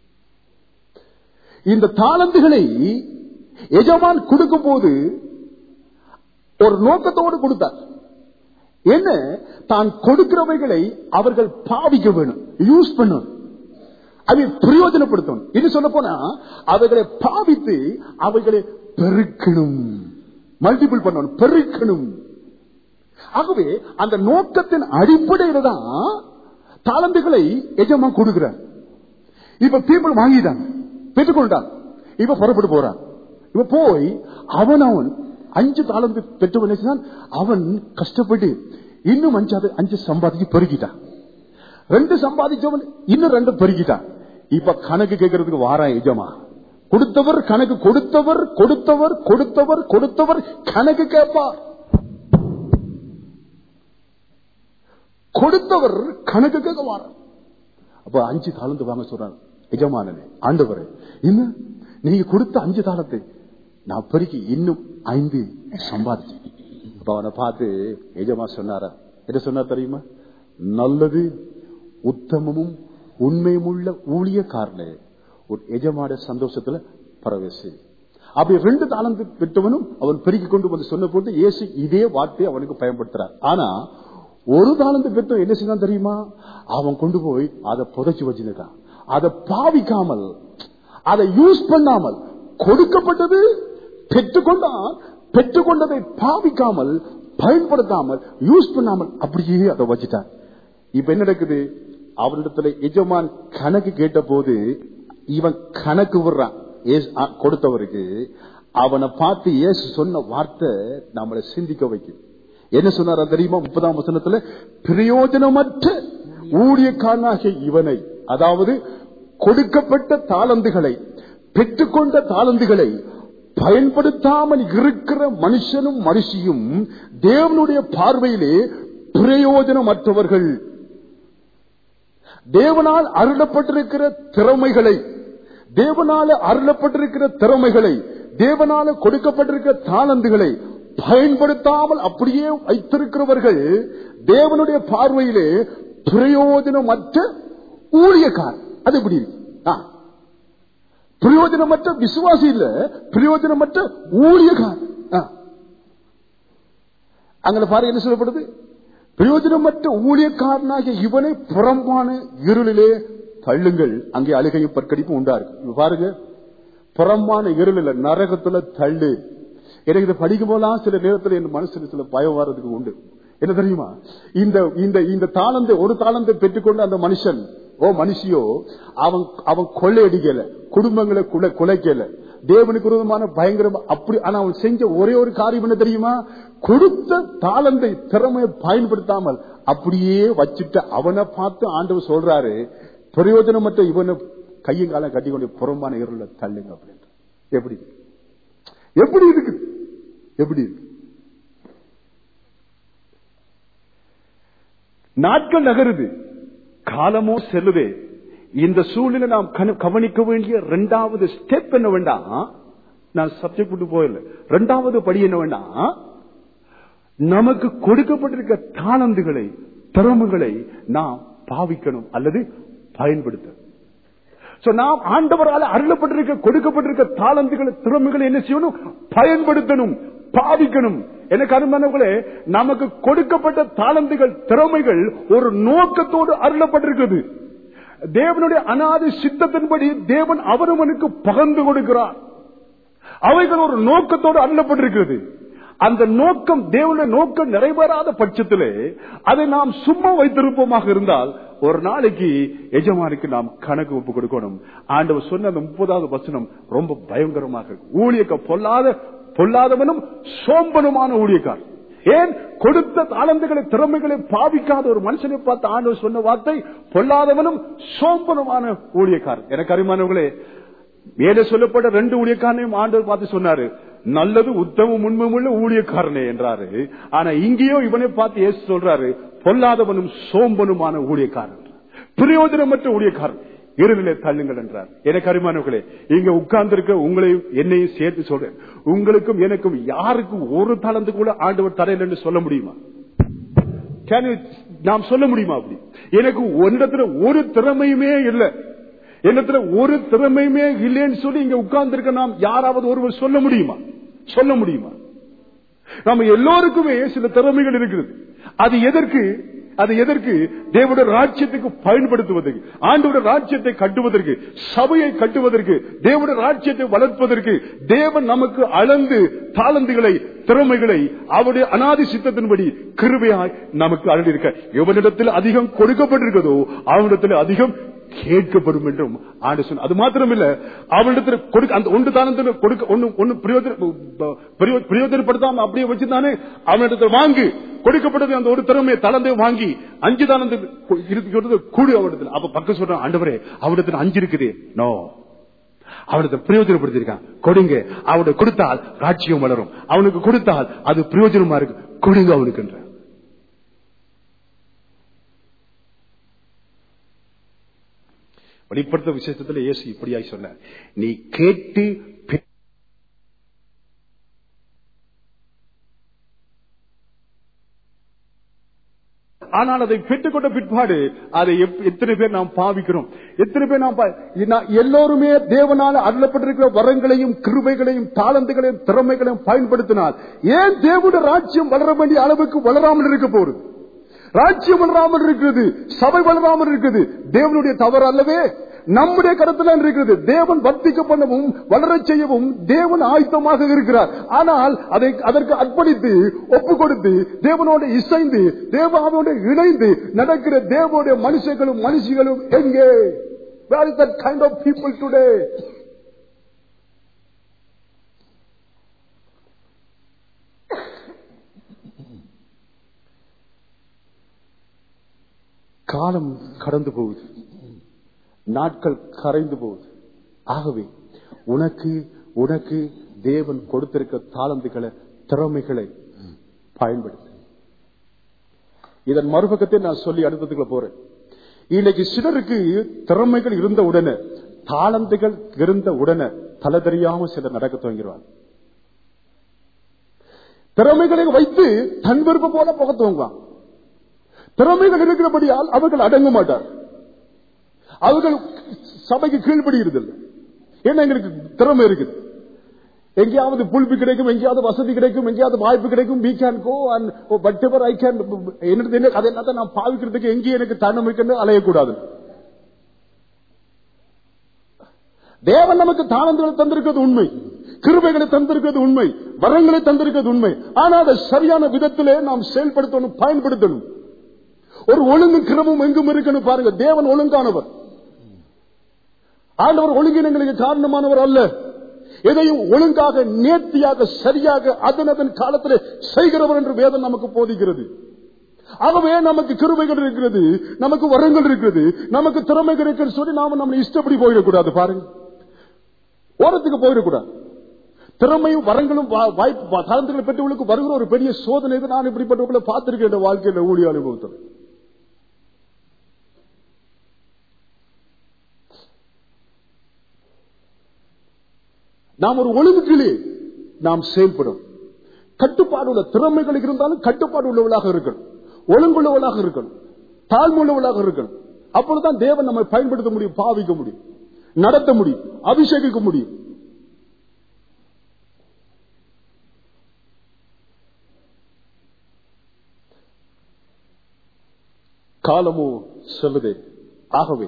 இந்த தாளந்துகளை எஜமான் கொடுக்கும் போது ஒரு நோக்கத்தோடு கொடுத்தார் என்ன தான் கொடுக்கிறவைகளை அவர்கள் பாவிக்க வேணும் யூஸ் பண்ணணும் அதை பிரயோஜனப்படுத்தணும் இது சொல்ல போனா அவைகளை பாவித்து அவைகளை பெருக்கணும் மல்டிபிள் பண்ணணும் பெருக்கணும் ஆகவே அந்த நோக்கத்தின் அடிப்படையில தான் தாளந்துகளை எஜமான் கொடுக்கிறார் இப்ப பீப்புள் வாங்கிட்டாங்க பெற்றுக்கொண்டான் இப்ப புறப்பட்டு போறான் இப்ப போய் அவன் அவன் அஞ்சு தாளந்து பெற்று அவன் கஷ்டப்பட்டு இன்னும் அஞ்சாவது அஞ்சு சம்பாதிச்சு பெருக்கிட்டான் ரெண்டு சம்பாதிச்சவன் இன்னும் ரெண்டு பெருக்கிட்டான் இப்ப கணக்கு கேட்கறதுக்கு வாரா எஜமா கொடுத்தவர் கணக்கு கொடுத்தவர் கொடுத்தவர் கொடுத்தவர் கொடுத்தவர் கணக்கு கேட்பார் கொடுத்தவர் கணக்கு கேட்க வாரார் அப்ப அஞ்சு தாளந்து வாங்க சொல்றாங்க எஜமானனே ஆண்டவரே இன்னும் நீங்க கொடுத்த அஞ்சு தாளத்தை நான் பெருக்கி இன்னும் ஐந்து சம்பாதிச்சேன் அப்ப அவனை பார்த்து எஜமா சொன்னாரா என்ன சொன்னார் தெரியுமா நல்லது உத்தமமும் உண்மையுமுள்ள ஊழியக்காரனே ஒரு எஜமான சந்தோஷத்துல பரவேசி அப்படி ரெண்டு தாளந்து பெற்றவனும் அவன் பெருக்கி கொண்டு வந்து சொன்ன போது இயேசு இதே வார்த்தையை அவனுக்கு பயன்படுத்துறார் ஆனா ஒரு தாளந்து பெற்ற என்ன செய்தான் தெரியுமா அவன் கொண்டு போய் அதை புதைச்சு வச்சிருக்கான் அதை பாவிக்காமல் அதை யூஸ் பண்ணாமல் கொடுக்கப்பட்டது பெற்றுக்கொண்டான் பெற்றுக்கொண்டதை பாவிக்காமல் பயன்படுத்தாமல் யூஸ் பண்ணாமல் அப்படியே அதை வச்சுட்டான் இப்ப என்ன நடக்குது அவனிடத்துல எஜமான் கணக்கு கேட்ட போது இவன் கணக்கு விடுறான் ஏசு- அ, கொடுத்தவருக்கு அவனை பார்த்து இயேசு சொன்ன வார்த்தை நம்மளை சிந்திக்க வைக்கும் என்ன சொன்னாரா தெரியுமா முப்பதாம் வசனத்துல பிரயோஜனமற்ற ஊழியக்காரனாகிய இவனை அதாவது கொடுக்கப்பட்ட தாளந்துகளை பெற்றுக்கொண்ட தாளந்துகளை பயன்படுத்தாமல் இருக்கிற மனுஷனும் மனுஷியும் தேவனுடைய பார்வையிலே பிரயோஜனமற்றவர்கள் தேவனால் அருளப்பட்டிருக்கிற திறமைகளை தேவனால அருளப்பட்டிருக்கிற திறமைகளை தேவனால கொடுக்கப்பட்டிருக்கிற தாளந்துகளை பயன்படுத்தாமல் அப்படியே வைத்திருக்கிறவர்கள் தேவனுடைய பார்வையிலே பிரயோஜனமற்ற ஊழியக்கார் அது எப்படி இருக்கு ஆ. பிரயோஜனமற்ற விசுவாசி இல்ல பிரயோஜனமற்ற ஊழியக்கார் ஆ. அங்க பாருங்க என்ன சொல்லப்படுது பிரயோஜனமற்ற ஊழியக்காரனாகிய இவனை புறம்பான இருளிலே தள்ளுங்கள் அங்கே அழுகையும் பற்கடிப்பும் உண்டா இருக்கு இப்ப பாருங்க புறம்பான இருளில் நரகத்துல தள்ளு எனக்கு இதை படிக்கும் போலாம் சில நேரத்தில் என் மனசுல சில பயம் வர்றதுக்கு உண்டு என்ன தெரியுமா இந்த இந்த இந்த தாளந்தை ஒரு தாளந்தை பெற்றுக்கொண்ட அந்த மனுஷன் ஓ மனுஷியோ அவன் அவன் கொள்ளையடிக்கல குடும்பங்களை குலை குலைக்கல தேவனுக்கு விரோதமான பயங்கரம் அப்படி ஆனா அவன் செஞ்ச ஒரே ஒரு காரியம் என்ன தெரியுமா கொடுத்த தாளந்தை திறமையை பயன்படுத்தாமல் அப்படியே வச்சுட்டு அவனை பார்த்து ஆண்டவர் சொல்றாரு பிரயோஜனமற்ற இவனை கையும் காலம் கட்டி கொண்டு புறம்பான இருள தள்ளுங்க அப்படின்ற எப்படி இருக்கு? எப்படி இருக்கு எப்படி இருக்கு நாட்கள் நகருது காலமோ செல்லுதே இந்த சூழ்நிலை நாம் கன- கவனிக்க வேண்டிய இரண்டாவது ஸ்டெப் என்ன வேண்டாம் நான் சப்ஜெக்ட் விட்டு போயிடல இரண்டாவது படி என்ன வேண்டாம் நமக்கு கொடுக்கப்பட்டிருக்க தாளந்துகளை திறமைகளை நாம் பாவிக்கணும் அல்லது பயன்படுத்த So, நாம் ஆண்டவரால் அருளப்பட்டிருக்க கொடுக்கப்பட்டிருக்க தாளந்துகளை திறமைகளை என்ன செய்யணும் பயன்படுத்தணும் பாவிக்கணும் எனக்கு அருமையானவர்களே நமக்கு கொடுக்கப்பட்ட தாளந்துகள் திறமைகள் ஒரு நோக்கத்தோடு அருளப்பட்டிருக்கிறது தேவனுடைய அனாதி சித்தத்தின்படி தேவன் அவனவனுக்கு பகிர்ந்து கொடுக்கிறார் அவைகள் ஒரு நோக்கத்தோடு அருளப்பட்டிருக்கிறது அந்த நோக்கம் தேவனுடைய நோக்கம் நிறைவேறாத பட்சத்திலே அதை நாம் சும்மா வைத்திருப்போமாக இருந்தால் ஒரு நாளைக்கு எஜமானுக்கு நாம் கணக்கு ஒப்பு கொடுக்கணும் ஆண்டவர் சொன்ன அந்த முப்பதாவது வசனம் ரொம்ப பயங்கரமாக ஊழியக்க பொல்லாத பொல்லாதவனும் சோம்பனுமான ஊழியக்கார் ஏன் கொடுத்த தாளந்துகளை திறமைகளை பாவிக்காத ஒரு மனுஷனை பார்த்து ஆண்டவர் சொன்ன வார்த்தை பொல்லாதவனும் சோம்பனுமான ஊழியக்கார் எனக்கு அறிமானவர்களே மேலே சொல்லப்பட்ட ரெண்டு ஊழியக்காரனையும் ஆண்டவர் பார்த்து சொன்னாரு நல்லது உத்தம உண்மையுள்ள ஊழியக்காரனே என்றாரு ஆனா இங்கேயோ இவனை பார்த்து ஏசு சொல்றாரு பொல்லாதவனும் சோம்பனுமான ஊழியக்காரன் பிரயோஜனமற்ற ஊழியக்காரன் இருநிலை தள்ளுங்கள் என்றார் எனக்கு அருமானவர்களே இங்க உட்கார்ந்திருக்க உங்களையும் என்னையும் சேர்த்து சொல்றேன் உங்களுக்கும் எனக்கும் யாருக்கும் ஒரு தளந்து கூட ஆண்டவர் தரையில் என்று சொல்ல முடியுமா Can you- நாம் சொல்ல முடியுமா அப்படி எனக்கு ஒன்றத்துல ஒரு திறமையுமே இல்லை என்னத்துல ஒரு திறமையுமே இல்லைன்னு சொல்லி இங்க உட்கார்ந்திருக்க நாம் யாராவது ஒருவர் சொல்ல முடியுமா சொல்ல முடியுமா நம்ம எல்லோருக்குமே சில திறமைகள் இருக்கிறது அது எதற்கு அது எதற்கு தேவனுடைய ராஜ்யத்துக்கு பயன்படுத்துவதற்கு ஆண்டோட ராஜ்யத்தை கட்டுவதற்கு சபையை கட்டுவதற்கு தேவனுடைய ராஜ்யத்தை வளர்ப்பதற்கு தேவன் நமக்கு அளந்து தாளந்துகளை திறமைகளை அவருடைய அனாதி சித்தத்தின்படி கிருபையாய் நமக்கு அழகிருக்க எவனிடத்தில் அதிகம் கொடுக்கப்பட்டிருக்கிறதோ அவனிடத்தில் அதிகம் கேட்கப்படும் என்றும் ஆண்டு சொன்ன அது மாத்திரமில்ல அவனிடத்தில் கொடுக்க அந்த ஒன்று தானத்தில் கொடுக்க ஒண்ணு ஒண்ணு பிரயோஜன- பிரயோ- பிரயோஜனப்படுத்தாம அப்படியே வச்சிருந்தானே அவனிடத்தில் வாங்கு கொடுக்கப்பட்டது அந்த ஒரு திறமையை தளர்ந்து வாங்கி அஞ்சு தானத்தில் இருக்கிறது கூடு அவனிடத்தில் அப்ப பக்கம் சொல்றான் ஆண்டவரே அவனிடத்தில் அஞ்சு இருக்குது நோ அவனுக்கு பிரயோஜனப்படுத்திருக்கான் கொடுங்க அவனுக்கு கொடுத்தால் ராட்சியம் வளரும் அவனுக்கு கொடுத்தால் அது பிரயோஜனமா இருக்கு கொடுங்க அவனுக்கு என்ற வெளிப்படுத்த விசேஷத்துல இயேசு இப்படியாய் சொன்னார் நீ கேட்டு பெ- ஆனால் அதை பெற்றுக்கொண்ட பிற்பாடு அதை எப்- எத்தனை பேர் நாம் பாவிக்கிறோம் எத்தனை பேர் நாம் பா- நான் எல்லோருமே தேவனால் அருளப்பட்டிருக்கிற வரங்களையும் கிருபைகளையும் தாளந்துகளையும் திறமைகளையும் பயன்படுத்தினால் ஏன் தேவனுடைய ராஜ்யம் வளர வேண்டிய அளவுக்கு வளராமல் இருக்க போகுது ராஜ்யம் வளராமல் இருக்கிறது சபை வளராமல் இருக்குது தேவனுடைய தவறு அல்லவே நம்முடைய கருத்துல இருக்கிறது தேவன் வர்த்திக்க பண்ணவும் வளரச் செய்யவும் தேவன் ஆயத்தமாக இருக்கிறார் ஆனால் அதை அதற்கு அர்ப்பணித்து ஒப்பு கொடுத்து தேவனோடு இசைந்து தேவாவோடு இணைந்து நடக்கிற தேவனுடைய மனுஷர்களும் மனுஷிகளும் எங்கே Where is that kind of people today? காலம் கடந்து போகுது நாட்கள் கரைந்து போகுது ஆகவே உனக்கு உனக்கு தேவன் கொடுத்திருக்க தாளந்துகளை திறமைகளை பயன்படுத்து இதன் மறுபக்கத்தை நான் சொல்லி அடுத்ததுக்குள்ள போறேன் இன்னைக்கு சிலருக்கு திறமைகள் இருந்த உடனே தாளந்துகள் இருந்த உடனே தலை தெரியாம சிலர் நடக்க துவங்கிடுவாங்க திறமைகளை வைத்து தன் விருப்பம் போல போக துவங்குவாங்க திறமைகள் இருக்கிறபடியால் அவர்கள் அடங்க மாட்டார் அவர்கள் சபைக்கு கீழ்படுகிறதில்லை ஏன்னா எங்களுக்கு திறமை இருக்குது எங்கேயாவது புல்பி கிடைக்கும் எங்கேயாவது வசதி கிடைக்கும் எங்கேயாவது வாய்ப்பு கிடைக்கும் we can go and whatever I can என்னது என்ன அதை என்னத்தை நான் பாவிக்கிறதுக்கு எங்கேயும் எனக்கு தன்னமைக்கு அலையக்கூடாது தேவன் நமக்கு தானங்களை தந்திருக்கிறது உண்மை கிருபைகளை தந்திருக்கிறது உண்மை வரங்களை தந்திருக்கிறது உண்மை ஆனால் அதை சரியான விதத்திலே நாம் செயல்படுத்தணும் பயன்படுத்தணும் ஒரு ஒழுங்கு கிரமம் எங்கும் இருக்கணும் பாருங்க தேவன் ஒழுங்கானவர் ஆண்டவர் ஒழுங்கினங்களுக்கு காரணமானவர் அல்ல எதையும் ஒழுங்காக நேர்த்தியாக சரியாக அதன் அதன் காலத்தில் செய்கிறவர் என்று வேதம் நமக்கு போதிக்கிறது ஆகவே நமக்கு கிருபைகள் இருக்கிறது நமக்கு வரங்கள் இருக்கிறது நமக்கு திறமைகள் இருக்கிறது சொல்லி நாம நம்ம இஷ்டப்படி போயிடக்கூடாது பாருங்க ஓரத்துக்கு போயிடக்கூடாது திறமையும் வரங்களும் வா- வாய்ப்பு வா- தாளந்துகளை பெற்றவர்களுக்கு வருகிற ஒரு பெரிய சோதனை இது நான் இப்படிப்பட்டவர்களை பார்த்திருக்கேன் என் வாழ்க்கையில ஊழிய அனுபவத்தில் நாம் ஒரு ஒழுங்குகளே நாம் செயல்படும் கட்டுப்பாடு உள்ள திறமைகள் இருந்தாலும் கட்டுப்பாடு உள்ளவளாக இருக்கணும் ஒழுங்குள்ளவளாக இருக்கணும் தாழ்வுள்ளவளாக இருக்கணும் அப்பொழுதுதான் தேவன் நம்மை பயன்படுத்த முடியும் பாவிக்க முடியும் நடத்த முடியும் அபிஷேகிக்க முடியும் காலமோ சொல்லுது ஆகவே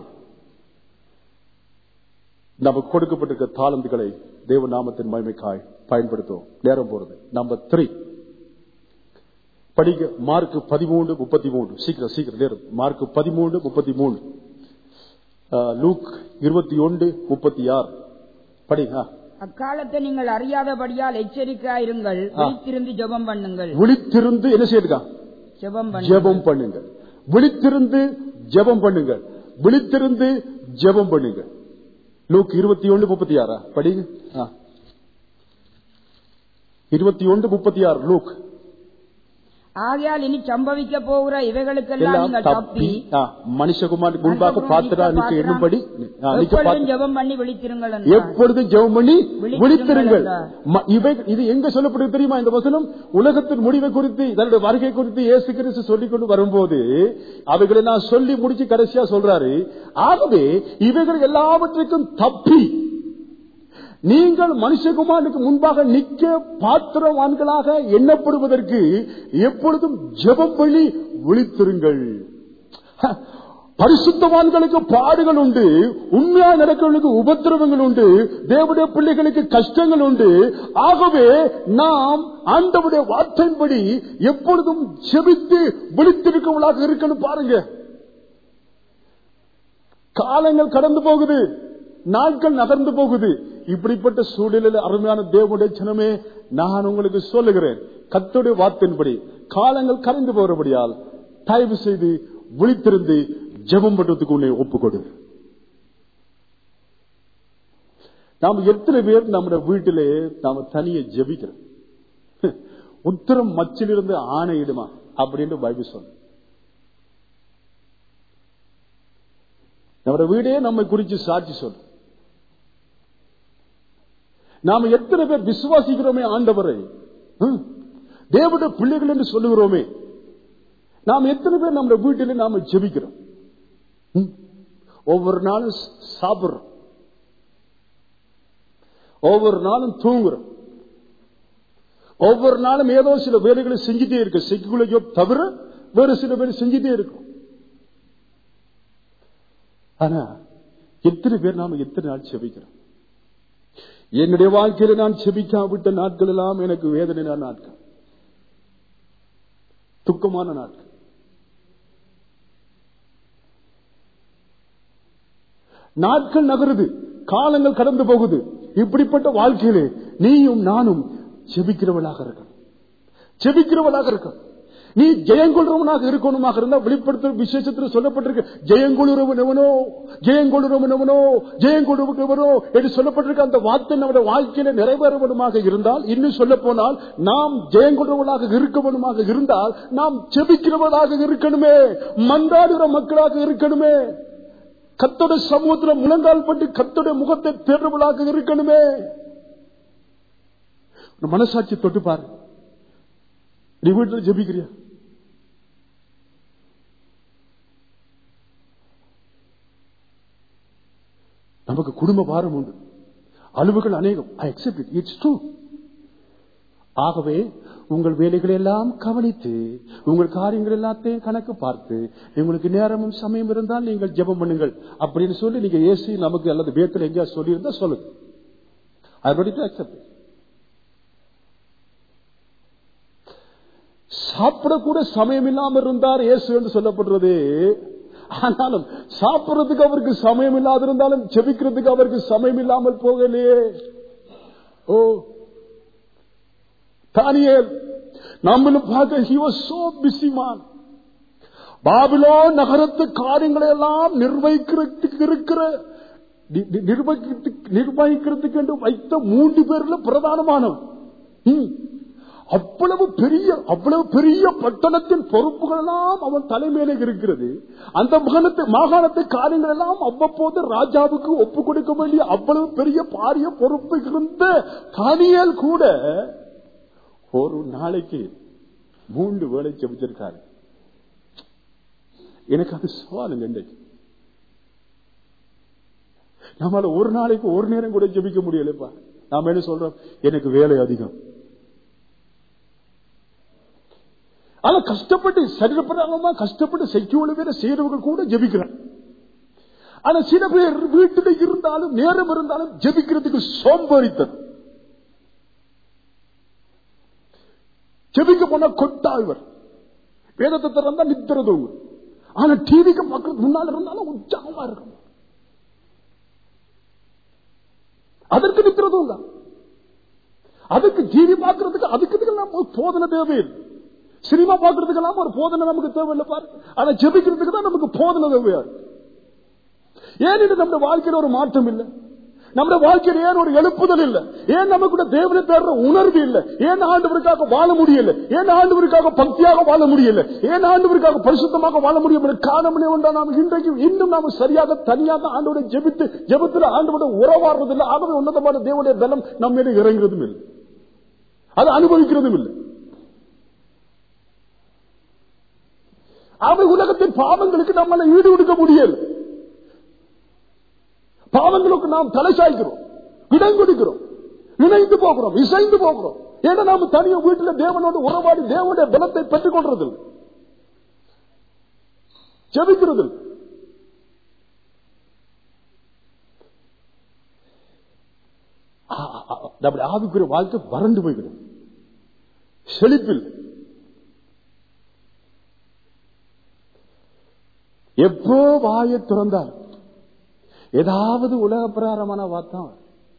நமக்கு கொடுக்கப்பட்டிருக்க தாளந்துகளை தேவ நாமத்தின் மகிமைக்காய் பயன்படுத்துவோம் நேரம் போறது நம்பர் த்ரீ படிக்க மார்க் பதிமூன்று முப்பத்தி மூன்று சீக்கிரம் சீக்கிரம் நேரம் மார்க் பதிமூன்று முப்பத்தி மூணு லூக் இருபத்தி ஒன்று முப்பத்தி ஆறு படிங்க அக்காலத்தை நீங்கள் அறியாதபடியால் எச்சரிக்கையாயிருங்கள் விழித்திருந்து ஜெபம் பண்ணுங்கள் விழித்திருந்து என்ன செய்யுங்க ஜெபம் பண்ணுங்கள் ஜெபம் பண்ணுங்கள் விழித்திருந்து ஜெபம் பண்ணுங்கள் விழித்திருந்து ஜெபம் பண்ணுங்கள் லூக் இருபத்தி ஒன்று முப்பத்தி ஆறா படிங்க ஆ. இருபத்தி ஒன்று முப்பத்தி ஆறு லூக் ஆகையால் இனி சம்பவிக்க போகிற இவைகளுக்கெல்லாம் எல்லாம் நீங்கள் தப்பி தப்பி ஆ, மனுஷகுமாருக்கு முன்பாக பாத்திரா நிக்க எண்ணும்படி ஆ, நிக்க எப்பொழுதும் பாத்திர- ஜெபம் பண்ணி விழித்திருங்கள் என்றார். எப்பொழுதும் ஜெபம் பண்ணி விழித்திருங்கள் விழித்திருங்கள் என்றார். ம- இவை இது எங்க சொல்லப்படுது தெரியுமா இந்த வசனம் உலகத்தின் முடிவை குறித்து தன்னுடைய வருகை குறித்து இயேசு கிறிஸ்து சொல்லிக் கொண்டு வரும்போது அவைகளை நான் சொல்லி முடிச்சு கடைசியா சொல்றாரு ஆகவே இவைகள் எல்லாவற்றுக்கும் தப்பி நீங்கள் மனுஷகுமாரனுக்கு முன்பாக நிக்க பாத்திரவான்களாக எண்ணப்படுவதற்கு எப்பொழுதும் ஜெபம் பண்ணி விழித்திருங்கள் ஹ, பரிசுத்தவான்களுக்கு பாடுகள் உண்டு உண்மையா நடக்கிறவர்களுக்கு உபத்திரவங்கள் உண்டு தேவனுடைய பிள்ளைகளுக்கு கஷ்டங்கள் உண்டு ஆகவே நாம் ஆண்டவுடைய வார்த்தையின்படி எப்பொழுதும் செபித்து விழித்திருக்கவளாக இருக்கணும் பாருங்க காலங்கள் கடந்து போகுது நாட்கள் நகர்ந்து போகுது இப்படிப்பட்ட சூழலில் அருமையான தேவனுடைய ஜனமே நான் உங்களுக்கு சொல்லுகிறேன் கத்துடைய வார்த்தையின்படி காலங்கள் கடந்து போகிறபடியால் தயவு செய்து விழித்திருந்து ஜெபம் பண்றதுக்கு உன்னை ஒப்புக்கொடு நாம் எத்தனை பேர் நம்முடைய வீட்டிலே நாம தனியே ஜெபிக்கிறோம் உத்தரம் மச்சிலிருந்து ஆணையிடுமா அப்படின்னு பைபிள் சொல்ல நம்முடைய வீடே நம்மை குறித்து சாட்சி சொல்லும் நாம எத்தனை பேர் விசுவாசிக்கிறோமே ஆண்டவரை ஹம், தேவனுடைய பிள்ளைகள் என்று சொல்லுகிறோமே நாம் எத்தனை பேர் நம்ம வீட்டில் நாம ஜெபிக்கிறோம் ஹம், ஒவ்வொரு நாளும் சாப்பிடுறோம் ஒவ்வொரு நாளும் தூங்குறோம் ஒவ்வொரு நாளும் ஏதோ சில வேலைகளை செஞ்சுட்டே இருக்க செக்குலையோ தவிர வேறு சில பேர் செஞ்சுட்டே இருக்கும் ஆனா எத்தனை பேர் நாம எத்தனை நாள் செபிக்கிறோம் என்னுடைய வாழ்க்கையில நான் செபிக்காவிட்ட நாட்கள் எல்லாம் எனக்கு வேதனையான நாட்கள் துக்கமான நாட்கள் நாட்கள் நகருது காலங்கள் கடந்து போகுது இப்படிப்பட்ட வாழ்க்கையிலே நீயும் நானும் செபிக்கிறவளாக இருக்கணும் செபிக்கிறவளாக இருக்கணும் நீ ஜெயங்கொள்றவனாக இருக்கணுமாக இருந்தா வெளிப்படுத்த விசேஷத்தில் சொல்லப்பட்டிருக்கு ஜெயங்கொள்றவனவனோ ஜெயங்கொள்றவனவனோ ஜெயங்கொள்றவனவனோ என்று சொல்லப்பட்டிருக்க அந்த வார்த்தை நம்முடைய வாழ்க்கையில நிறைவேறவனுமாக இருந்தால் இன்னும் சொல்ல போனால் நாம் ஜெயங்கொள்றவனாக இருக்கவனுமாக இருந்தால் நாம் செபிக்கிறவனாக இருக்கணுமே மன்றாடுகிற மக்களாக இருக்கணுமே கத்தோட சமூகத்தில் முழங்கால் பட்டு கத்தோட முகத்தை தேர்வுகளாக இருக்கணுமே உன் மனசாட்சி தொட்டு பாரு நீ வீட்டில் ஜெபிக்கிறியா நமக்கு குடும்ப பாரம் உண்டு அலுவல்கள் அநேகம் I accept it it's true ஆகவே உங்கள் வேலைகளை எல்லாம் கவனித்து உங்கள் காரியங்கள் எல்லாத்தையும் கணக்கு பார்த்து உங்களுக்கு நேரமும் சமயம் இருந்தால் நீங்கள் ஜெபம் பண்ணுங்கள் அப்படின்னு சொல்லி நீங்க ஏசி நமக்கு அல்லது வேத்துல எங்கேயா சொல்லியிருந்தா சொல்லுங்க ஐ ரெடி டு அக்செப்ட் சாப்பிடக்கூட சமயம் இல்லாம இருந்தார் இயேசு என்று சொல்லப்படுறது ஆனாலும் சாப்பிடுறதுக்கு அவருக்கு சமயம் இல்லாதிருந்தாலும் செபிக்கிறதுக்கு அவருக்கு சமயம் இல்லாமல் போகலையே ஓ தானியேல் நம்மளும் பார்க்க he was so busy man பாபிலோ நகரத்து காரியங்களை எல்லாம் நிர்வகிக்கிறதுக்கு இருக்கிற நி- நி- நிர்வகிக்கிறதுக்கு நிர்வகிக்கிறதுக்கு என்று வைத்த மூன்று பேர்ல பிரதானமானவன் ம். அவ்வளவு பெரிய அவ்வளவு பெரிய பட்டணத்தின் பொறுப்புகள் எல்லாம் அவன் தலைமையில இருக்கிறது அந்த மகனத்தை மாகாணத்தை காரியங்கள் எல்லாம் அவ்வப்போது ராஜாவுக்கு ஒப்பு கொடுக்க வேண்டிய அவ்வளவு பெரிய பாரிய பொறுப்பு இருந்த தானியேல் கூட ஒரு நாளைக்கு மூன்று வேளை ஜெபிச்சிருக்காரு எனக்கு அது சவாலுங்க இன்றைக்கு நம்மளால ஒரு நாளைக்கு ஒரு நேரம் கூட ஜெபிக்க முடியலப்பா நாம என்ன சொல்றோம் எனக்கு வேலை அதிகம் ஆனா ஆனா கஷ்டப்பட்டு சரீரப்பிரகாரமா கஷ்டப்பட்டு செக்யூல பேரை செய்யறவங்க கூட ஜெபிக்கிறாங்க ஆனா சில பேர் வீட்டில் இருந்தாலும் நேரம் இருந்தாலும் ஜெபிக்கிறதுக்கு சோம்பேறித்தன் ஜெபிக்க போனா கொட்டாழ்வர் வேதத்தை திறந்தா நித்திர தூங்கும் ஆனா டிவிக்கு பக்கத்து முன்னால இருந்தாலும் உற்சாகமா இருக்கும் அதற்கு நித்திர தூங்க அதுக்கு டிவி பார்க்கறதுக்கு அதுக்கு இதுக்கெல்லாம் ஒரு போதனை தேவையில்லை சினிமா பார்க்கறதுக்கெல்லாம் ஒரு போதனை நமக்கு தேவையில்லை பாரு ஆனா ஜெபிக்கிறதுக்கு தான் நமக்கு போதனை தேவையா இருக்கு ஏன் இது நம்ம வாழ்க்கையில ஒரு மாற்றம் இல்லை நம்ம வாழ்க்கையில ஏன் ஒரு எழுப்புதல் இல்ல ஏன் நமக்கு தேவனை தேடுற உணர்வு இல்ல ஏன் ஆண்டவருக்காக வாழ முடியல ஏன் ஆண்டவருக்காக பக்தியாக வாழ முடியல ஏன் ஆண்டவருக்காக பரிசுத்தமாக வாழ முடியும் காரணம் உண்டா நாம் இன்றைக்கு இன்னும் நாம சரியாக தனியாக ஆண்டோட ஜெபித்து ஜெபத்துல ஆண்டோட உறவாடுறது இல்லை ஆகவே உன்னதமான தேவனுடைய பலம் நம்ம மேல இறங்குறதும் இல்லை அதை அனுபவிக்கிறதும் இல்லை அவை உலகத்தின் பாவங்களுக்கு நம்மளை ஈடு கொடுக்க முடியல பாவங்களுக்கு நாம் தலை சாய்க்கிறோம் இடம் கொடுக்கிறோம் இணைந்து போகிறோம் இசைந்து போகிறோம் ஏன்னா நாம தனியா வீட்டுல தேவனோடு உறவாடி தேவனுடைய பலத்தை பெற்றுக் கொள்றது ஜெபிக்கிறது நம்முடைய ஆவிக்குரிய வாழ்க்கை வறண்டு போய்விடும் செழிப்பில் எப்போ வாயை திறந்தால் ஏதாவது உலக பிரகாரமான வார்த்தை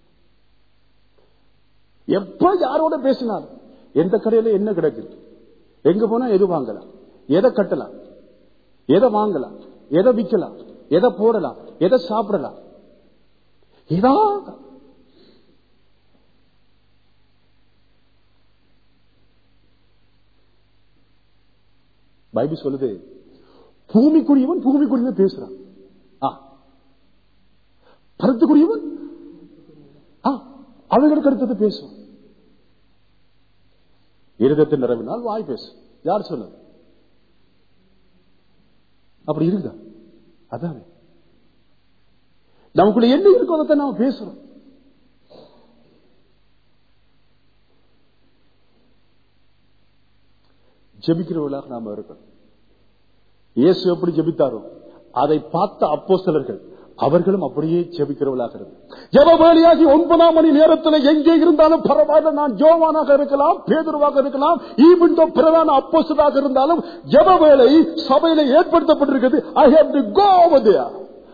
எப்ப யாரோட பேசினார் எந்த கடையில என்ன கிடைக்குது எங்க போனா எது வாங்கலாம் எதை கட்டலாம் எதை வாங்கலாம் எதை விற்கலாம் எதை போடலாம் எதை சாப்பிடலாம் ஏதாவது பைபிள் சொல்லுது பூமிக்குரியவன் பூமிக்குரியவன் பேசுறான் ஆ பரத்துக்குரியவன் அவர்களுக்கு அடுத்தது பேசும் இருதத்தை நிறவினால் வாய் பேசும் யார் சொன்னது அப்படி இருக்குதா அதானே நமக்குள்ள என்ன இருக்கோ அதை நாம பேசுறோம் ஜெபிக்கிறவர்களாக நாம இருக்கணும் இயேசு எப்படி ஜெபித்தாரோ அதை பார்த்த அப்போஸ்தலர்கள் அவர்களும் அப்படியே ஜெபிக்கிறவர்களாக இருந்து ஜப வேலையாகி ஒன்பதாம் மணி நேரத்தில் எங்கே இருந்தாலும் பரவாயில்ல நான் ஜோவானாக இருக்கலாம் பேதுருவாக இருக்கலாம் ஈவன் பிரதான அப்போஸ்தலாக இருந்தாலும் ஜப வேலை சபையில ஏற்படுத்தப்பட்டிருக்கிறது I have to go there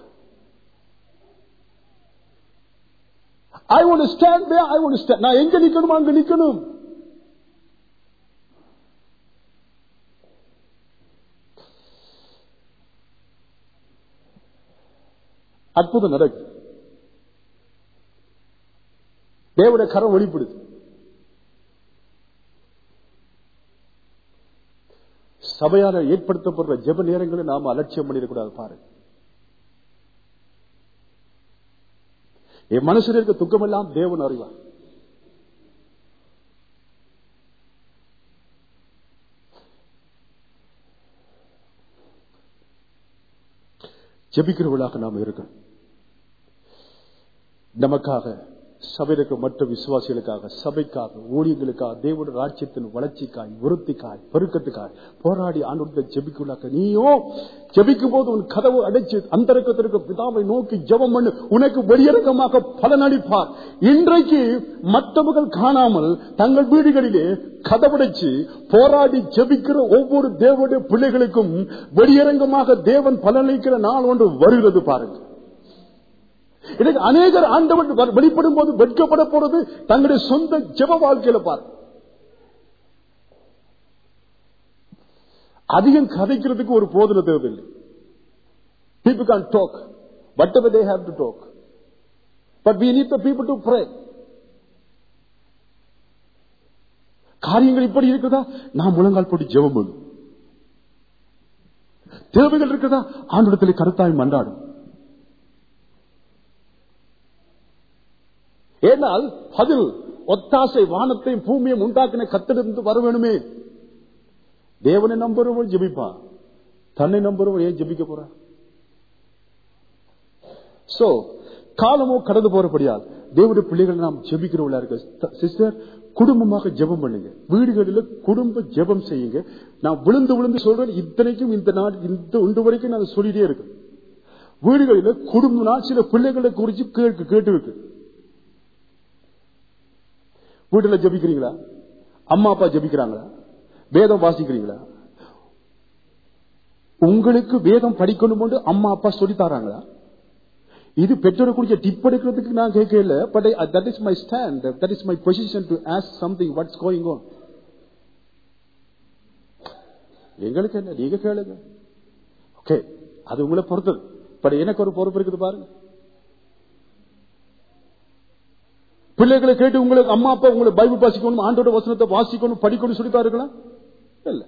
I want stand there I want stand நான் எங்க நிக்கணுமோ அங்க நிக்கணும் அற்புதம் நடக்குது தேவடைய கரம் வெளிப்படுது சபையால ஏற்படுத்தப்படுற ஜெப நேரங்களை நாம அலட்சியம் பண்ணிடக்கூடாது பாரு என் மனசுல இருக்க துக்கமெல்லாம் தேவன் அறிவார் ஜெபிக்கிறவர்களாக நாம் இருக்கணும் நமக்காக சபைக்கு மற்ற விசுவாசிகளுக்காக சபைக்காக ஊழியர்களுக்காக தேவட ராஜ்யத்தின் வளர்ச்சிக்காய் விருத்திக்காய் பெருக்கத்துக்காய் போராடி ஆண்டு ஜெபிக்குள்ளாக்க நீயோ ஜெபிக்கும் போது உன் கதவு அடைச்சு அந்தரக்கத்திற்கு பிதாவை நோக்கி ஜெபம் பண்ணு உனக்கு வெளியரங்கமாக பலனளிப்பார் இன்றைக்கு மற்றவர்கள் காணாமல் தங்கள் வீடுகளிலே கதவடைச்சு போராடி ஜெபிக்கிற ஒவ்வொரு தேவனுடைய பிள்ளைகளுக்கும் வெளியரங்கமாக தேவன் பலனளிக்கிற நாள் ஒன்று வருகிறது பாருங்க எனக்கு அநேகர் ஆண்டவன் வெளிப்படும் போது வெட்கப்பட போறது தங்களுடைய சொந்த ஜெப வாழ்க்கையில பாரு அதிகம் கதைக்கிறதுக்கு ஒரு போதனை தேவையில்லை people can talk whatever they have to talk but we need the people to pray காரியங்கள் இப்படி இருக்குதா நான் முழங்கால் போட்டு ஜெபம் பண்ணும் தேவைகள் இருக்குதா ஆண்டிடத்தில் கருத்தாய் மன்றாடும் ஏனால் பதில் ஒத்தாசை வானத்தையும் பூமியும் உண்டாக்கின கத்திலிருந்து வர வேணுமே தேவனை நம்புறவன் ஜெபிப்பா தன்னை நம்புறவன் ஏன் ஜெபிக்க போற சோ காலமோ கடந்து போறபடியால் தேவனுடைய பிள்ளைகள் நாம் ஜெபிக்கிறவளா இருக்க சிஸ்டர் குடும்பமாக ஜெபம் பண்ணுங்க வீடுகளில் குடும்ப ஜெபம் செய்யுங்க நான் விழுந்து விழுந்து சொல்றேன் இத்தனைக்கும் இந்த நாள் இந்த ஒன்று வரைக்கும் நான் சொல்லிட்டே இருக்கேன் வீடுகளில் குடும்ப நாள் சில பிள்ளைகளை குறிச்சு கேட்டு கேட்டு இருக்கு வீட்டுல ஜெபிக்கிறீங்களா அம்மா அப்பா ஜெபிக்கிறாங்களா வேதம் வாசிக்கிறீங்களா உங்களுக்கு வேதம் படிக்கணும் அம்மா அப்பா சொல்லி தராங்களா இது பெற்றோரை குறிச்ச டிப் எடுக்கிறதுக்கு நான் கேட்கல but that is my stand that is my position to ask something what's going on எங்களுக்கு என்ன நீங்க கேளுங்க ஓகே அது உங்களை பொறுத்தது பட் எனக்கு ஒரு பொறுப்பு இருக்குது பாருங்க பிள்ளைகளை கேட்டு உங்களுக்கு அம்மா அப்பா உங்களை பைபிள் வாசிக்கணும் ஆண்டோட வசனத்தை வாசிக்கணும் படிக்கணும் சொல்லித்தாருங்களா இல்ல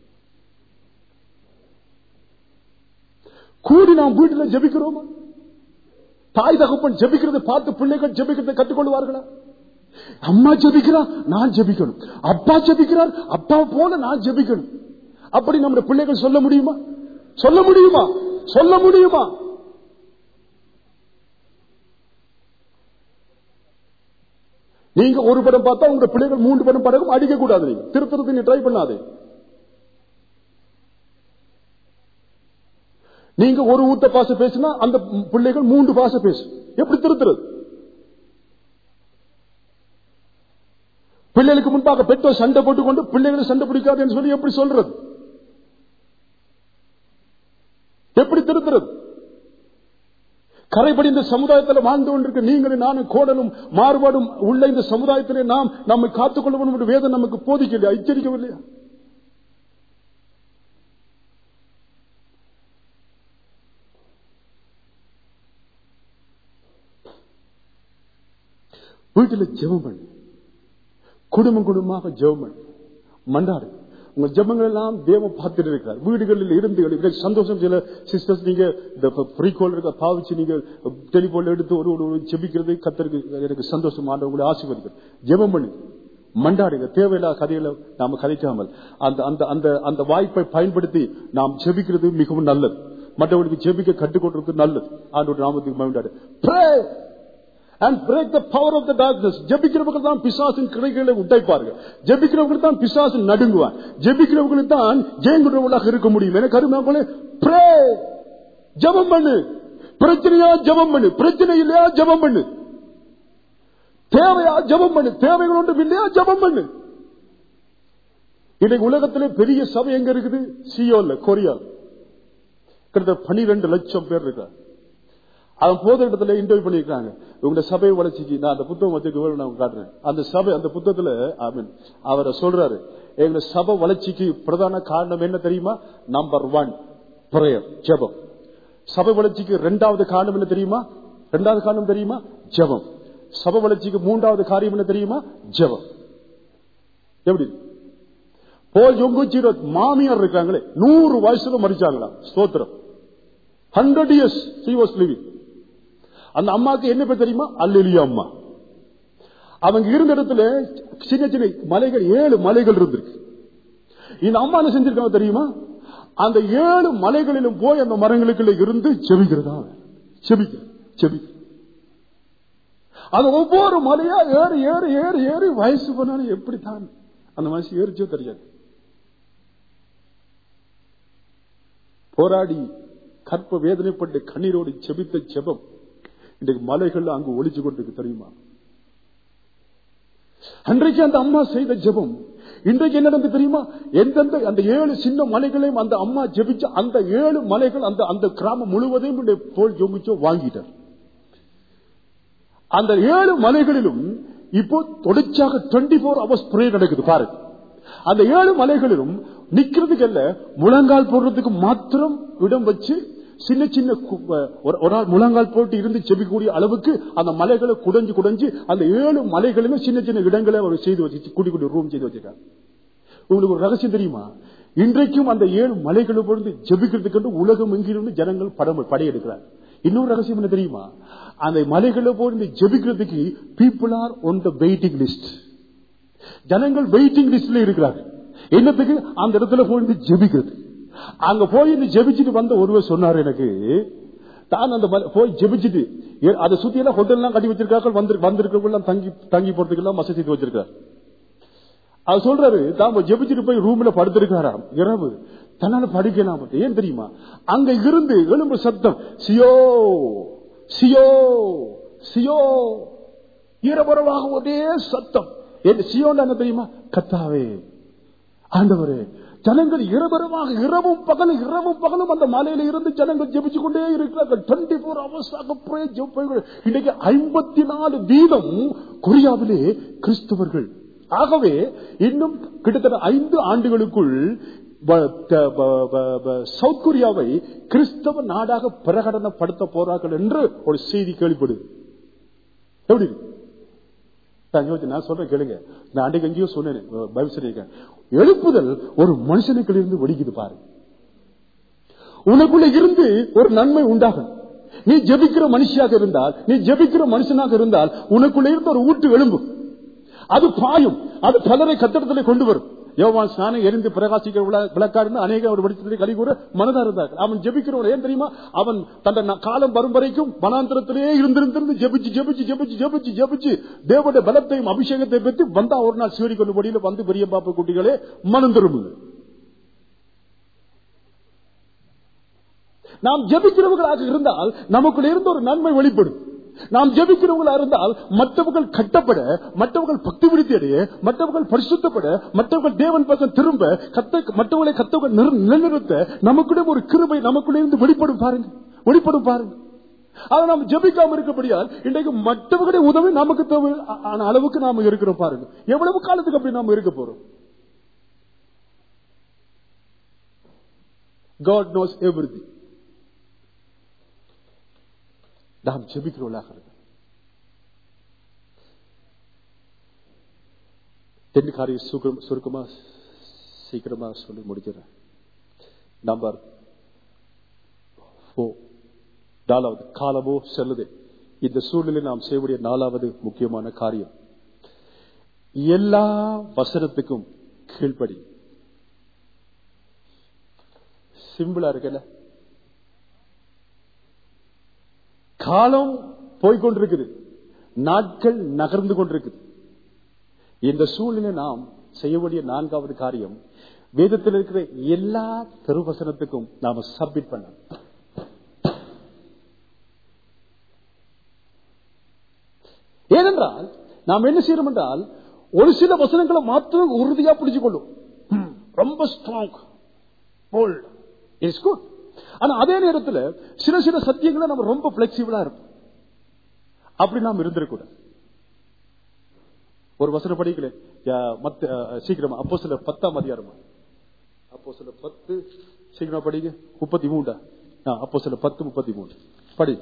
கூடி நாம் வீட்டுல ஜெபிக்கிறோமா தாய் தகப்பன் ஜெபிக்கிறதை பார்த்து பிள்ளைகள் ஜெபிக்கிறதை கற்றுக்கொள்வார்களா அம்மா ஜெபிக்கிறா நான் ஜெபிக்கணும் அப்பா ஜெபிக்கிறார் அப்பா போல நான் ஜெபிக்கணும் அப்படி நம்முடைய பிள்ளைகள் சொல்ல முடியுமா சொல்ல முடியுமா சொல்ல முடியுமா நீங்க ஒரு படம் பார்த்தா உங்க பிள்ளைகள் மூன்று படம் படகும் அடிக்க கூடாது நீங்க திருத்தறதுக்கு நீ ட்ரை பண்ணாதே நீங்க ஒரு ஊத்த பாச பேசினா அந்த பிள்ளைகள் மூன்று பாச பேசும் எப்படி திருத்துறது பிள்ளைகளுக்கு முன்பாக பெற்றோர் சண்டை போட்டுக்கொண்டு பிள்ளைகளை சண்டை பிடிக்காதுன்னு சொல்லி எப்படி சொல்றது எப்படி திருத்துறது கரைபடி இந்த சமுதாயத்தில் வாழ்ந்து கொண்டிருக்க நீங்களும் நானும் கோடலும் மாறுபாடும் உள்ள இந்த சமுதாயத்திலே நாம் நம்மை காத்துக்கொள்ளணும் என்று வேதம் நமக்கு போதிக்கலையா எச்சரிக்கவில்லையா வீட்டில் ஜெபம் பண்ணு குடும்பம் குடும்பமாக ஜெபம் பண்ணு மண்டாடு உங்க ஜபங்கள் எல்லாம் தேவன் பார்த்துட்டு இருக்கிறார் வீடுகளில் இருந்து எனக்கு சந்தோஷம் சில சிஸ்டர்ஸ் நீங்க இந்த ஃப்ரீகோல் இருக்க பாவிச்சு நீங்க டெலிபோன் எடுத்து ஒரு ஒரு ஜெபிக்கிறது கத்தருக்கு எனக்கு சந்தோஷம் ஆண்டவங்களை ஆசீர்வதிக்கிறது ஜெபம் பண்ணு மண்டாடுங்க தேவையில்லாத கதைகளை நாம கதைக்காமல் அந்த அந்த அந்த அந்த வாய்ப்பை பயன்படுத்தி நாம் ஜெபிக்கிறது மிகவும் நல்லது மற்றவர்களுக்கு ஜெபிக்க கற்றுக்கொண்டிருக்கு நல்லது ஆண்டோட நாமத்துக்கு மகிழ்ந்தாடு and break the power of the darkness ஜெபிக்கிறவங்க தான் பிசாசின் கிளைகளை உடைப்பார்கள் ஜெபிக்கிறவங்க தான் பிசாசு நடுங்குவான் ஜெபிக்கிறவங்களுக்கு தான் ஜெயங்குறவங்களாக இருக்க முடியும் எனக்கு அருமையாங்களே ப்ரே ஜெபம் பண்ணு பிரச்சனையா ஜெபம் பண்ணு பிரச்சனை இல்லையா ஜெபம் பண்ணு தேவையா ஜெபம் பண்ணு தேவைகள் ஒன்றும் இல்லையா ஜெபம் பண்ணு இன்னைக்கு உலகத்திலே பெரிய சபை எங்க இருக்குது சியோல்ல கொரியா கிட்டத்தட்ட பனிரெண்டு லட்சம் பேர் இருக்காங்க அவன் போத இடத்துல இன்டர்வியூ பண்ணிருக்காங்க உங்க சபை வளர்ச்சிக்கு நான் அந்த புத்தகம் வச்சுக்க நான் காட்டுறேன் அந்த சபை அந்த புத்தகத்துல அவரை சொல்றாரு எங்க சபை வளர்ச்சிக்கு பிரதான காரணம் என்ன தெரியுமா நம்பர் ஒன் பிரயர் ஜபம் சபை வளர்ச்சிக்கு இரண்டாவது காரணம் என்ன தெரியுமா இரண்டாவது காரணம் தெரியுமா ஜபம் சபை வளர்ச்சிக்கு மூன்றாவது காரியம் என்ன தெரியுமா ஜபம் எப்படி போல் ஜொங்குச்சிரோ மாமியார் இருக்காங்களே நூறு வயசுல மறிச்சாங்களா ஸ்தோத்திரம் hundred years she was living அந்த அம்மாவுக்கு என்ன பேர் தெரியுமா அல்லியா அம்மா அவங்க இருந்த இடத்துல சின்ன சின்ன மலைகள் ஏழு மலைகள் இருந்திருக்கு இந்த அம்மா என்ன செஞ்சிருக்காங்க தெரியுமா அந்த ஏழு மலைகளிலும் போய் அந்த மரங்களுக்குள்ள இருந்து செவிக்கிறதா செபிக்க செபிக்க அது ஒவ்வொரு மலையா ஏறி ஏறி ஏறி ஏறி வயசு பண்ணாலும் எப்படித்தான் அந்த மனசு ஏறிச்சோ தெரியாது போராடி கற்ப வேதனைப்பட்டு கண்ணீரோடு செபித்த செபம் இன்றைக்கு மலைகள் அங்கு ஒளிச்சு கொண்டிருக்கு தெரியுமா அன்றைக்கு அந்த அம்மா செய்த ஜெபம் இன்றைக்கு என்ன நடந்து தெரியுமா எந்தெந்த அந்த ஏழு சின்ன மலைகளையும் அந்த அம்மா ஜெபிச்ச அந்த ஏழு மலைகள் அந்த அந்த கிராமம் முழுவதையும் போல் ஜோமிச்சோ வாங்கிட்டார் அந்த ஏழு மலைகளிலும் இப்போ தொடர்ச்சியாக டுவெண்ட்டி போர் ஹவர்ஸ் ப்ரே நடக்குது பாருங்க அந்த ஏழு மலைகளிலும் நிக்கிறதுக்கு அல்ல முழங்கால் போடுறதுக்கு மாத்திரம் இடம் வச்சு சின்ன சின்ன ஒரு ஆள் முழங்கால் போட்டு இருந்து செபிக்கூடிய அளவுக்கு அந்த மலைகளை குடைஞ்சு குடைஞ்சு அந்த ஏழு மலைகளிலும் சின்ன சின்ன இடங்களை அவர் செய்து வச்சு குடி குடி ரூம் செய்து வச்சிருக்காங்க உங்களுக்கு ஒரு ரகசியம் தெரியுமா இன்றைக்கும் அந்த ஏழு மலைகளை பொழுது ஜெபிக்கிறதுக்கு உலகம் எங்கிருந்து ஜனங்கள் படம் படையெடுக்கிறார் இன்னொரு ரகசியம் என்ன தெரியுமா அந்த மலைகளை போய் ஜெபிக்கிறதுக்கு people are on the waiting list ஜனங்கள் வெயிட்டிங் லிஸ்ட்ல இருக்கிறார்கள் என்னத்துக்கு அந்த இடத்துல போய் ஜெபிக்கிறது அங்க போய் ஜெபிச்சுட்டு வந்த ஒருவர் சொன்னார் எனக்கு தான் அந்த போய் ஜெபிச்சுட்டு அதை சுத்தி எல்லாம் ஹோட்டல் எல்லாம் கட்டி வச்சிருக்கார்கள் வந்திருக்கவங்க தங்கி தங்கி போறதுக்கு எல்லாம் வசதி வச்சிருக்காரு அவர் சொல்றாரு தாம ஜெபிச்சுட்டு போய் ரூம்ல படுத்திருக்காராம் இரவு தன்னால படிக்கலாம் ஏன் தெரியுமா அங்க இருந்து எழும்பு சத்தம் சியோ சியோ சியோ இரவரவாக ஒரே சத்தம் என்ன சியோன்னு என்ன தெரியுமா கத்தாவே ஆண்டவரே ஜனங்கள் இரவரமாக இரவும் பகலும் இரவும் பகலும் அந்த மலையில இருந்து ஜனங்கள் ஜெபிச்சு கொண்டே இருக்கிறார்கள் டுவெண்ட்டி போர் ஹவர்ஸ் இன்னைக்கு ஐம்பத்தி நாலு வீதம் கொரியாவிலே கிறிஸ்தவர்கள் ஆகவே இன்னும் கிட்டத்தட்ட ஐந்து ஆண்டுகளுக்குள் ப- த- ப- ப- ப- சவுத் கொரியாவை கிறிஸ்தவ நாடாக பிரகடனப்படுத்த போறார்கள் என்று ஒரு செய்தி கேள்விப்படுது எப்படி இருக்கு? நான் யோசிச்சு, நான் சொல்றேன் கேளுங்க நான் அன்றைக்கு எங்கேயோ சொன்னேன் பைபிள் சொல்லியிருக்கேன் எழுப்புதல் ஒரு மனுஷனுக்குள்ள இருந்து வெடிக்குது பாரு உனக்குள்ள இருந்து ஒரு நன்மை உண்டாகும் நீ ஜெபிக்கிற மனுஷியாக இருந்தால் நீ ஜெபிக்கிற மனுஷனாக இருந்தால் உனக்குள்ள இருந்து ஒரு ஊட்டு எழும்பும் அது பாயும் அது பலரை கத்தடத்தில் கொண்டு வரும் யோவான் ஸ்நானம் எரிந்து பிரகாசிக்கிற விள- விளக்காடு அநேக அவர் படித்ததை கலி கூற மனதா இருந்தார்கள் அவன் ஜெபிக்கிறவன் ஏன் தெரியுமா அவன் தன் ந- காலம் வரும் வரைக்கும் வனாந்திரத்திலேயே இருந்திருந்து ஜெபிச்சு ஜெபிச்சு ஜெபிச்சு ஜெபிச்சு ஜெபிச்சு தேவனுடைய பலத்தையும் அபிஷேகத்தை பெற்று வந்தா ஒரு நாள் சீடி கொண்டு படியில வந்து பெரிய பாப்ப குட்டிகளே மனம் திரும்புங்க நாம் ஜெபிக்கிறவர்களாக இருந்தால் நமக்குள்ள இருந்து ஒரு நன்மை வெளிப்படும் நாம் ஜெபிக்கிறவர்களா இருந்தால் மற்றவர்கள் கட்டப்பட மற்றவர்கள் பக்தி விருத்தி அடைய மற்றவர்கள் பரிசுத்தப்பட மற்றவர்கள் தேவன் பக்கம் திரும்ப கத்த மற்றவர்களை கத்தவர்கள் நிறு- நிலைநிறுத்த நமக்குள்ள ஒரு கிருபை நமக்குள்ள இருந்து வெளிப்படும் பாருங்க வெளிப்படும் பாருங்க அதை நாம் ஜெபிக்காம இருக்கப்படியால் இன்றைக்கு மற்றவர்களுடைய உதவி நமக்கு தேவை ஆன அளவுக்கு நாம இருக்கிறோம் பாருங்க எவ்வளவு காலத்துக்கு அப்படி நாம இருக்க போறோம் God knows everything. நாம் ஜெபிக்கிறவர்களாக இருக்கோம் ரெண்டு காரியம் சுருக்கம்- சுருக்கமா சீக்கிரமா சொல்லி முடிக்கிறேன் நம்பர் four. நாலாவது காலமோ செல்லுது இந்த சூழ்நிலை நாம் செய்யக்கூடிய நாலாவது முக்கியமான காரியம் எல்லா வசனத்துக்கும் கீழ்ப்படி சிம்பிளா இருக்குல்ல காலம் போய்கொண்டிருக்குது நாட்கள் நகர்ந்து கொண்டிருக்குது இந்த சூழ்நிலை நாம் செய்ய வேண்டிய நான்காவது காரியம் வேதத்தில் இருக்கிற எல்லா திருவசனத்துக்கும் நாம சப்மிட் பண்ண ஏனென்றால் நாம் என்ன செய்யறோம் என்றால் ஒரு சில வசனங்களை மாத்திரம் உறுதியா பிடிச்சு கொள்ளும் ம், ரொம்ப ஸ்ட்ராங் போல்ட் இட்ஸ் குட் ஆனா அதே நேரத்தில் சில சில சத்தியங்களை நம்ம ரொம்ப பிளெக்சிபிளா இருப்போம் அப்படி நாம் இருந்திருக்கூடாது ஒரு வசனம் படிக்கல யா- மத்த அஹ், சீக்கிரமா அப்போ சில பத்தாம் அதிகாரமா அப்போ சில பத்து சீக்கிரமா படிங்க முப்பத்தி மூண்டா அப்போ சில பத்து முப்பத்தி மூணு படி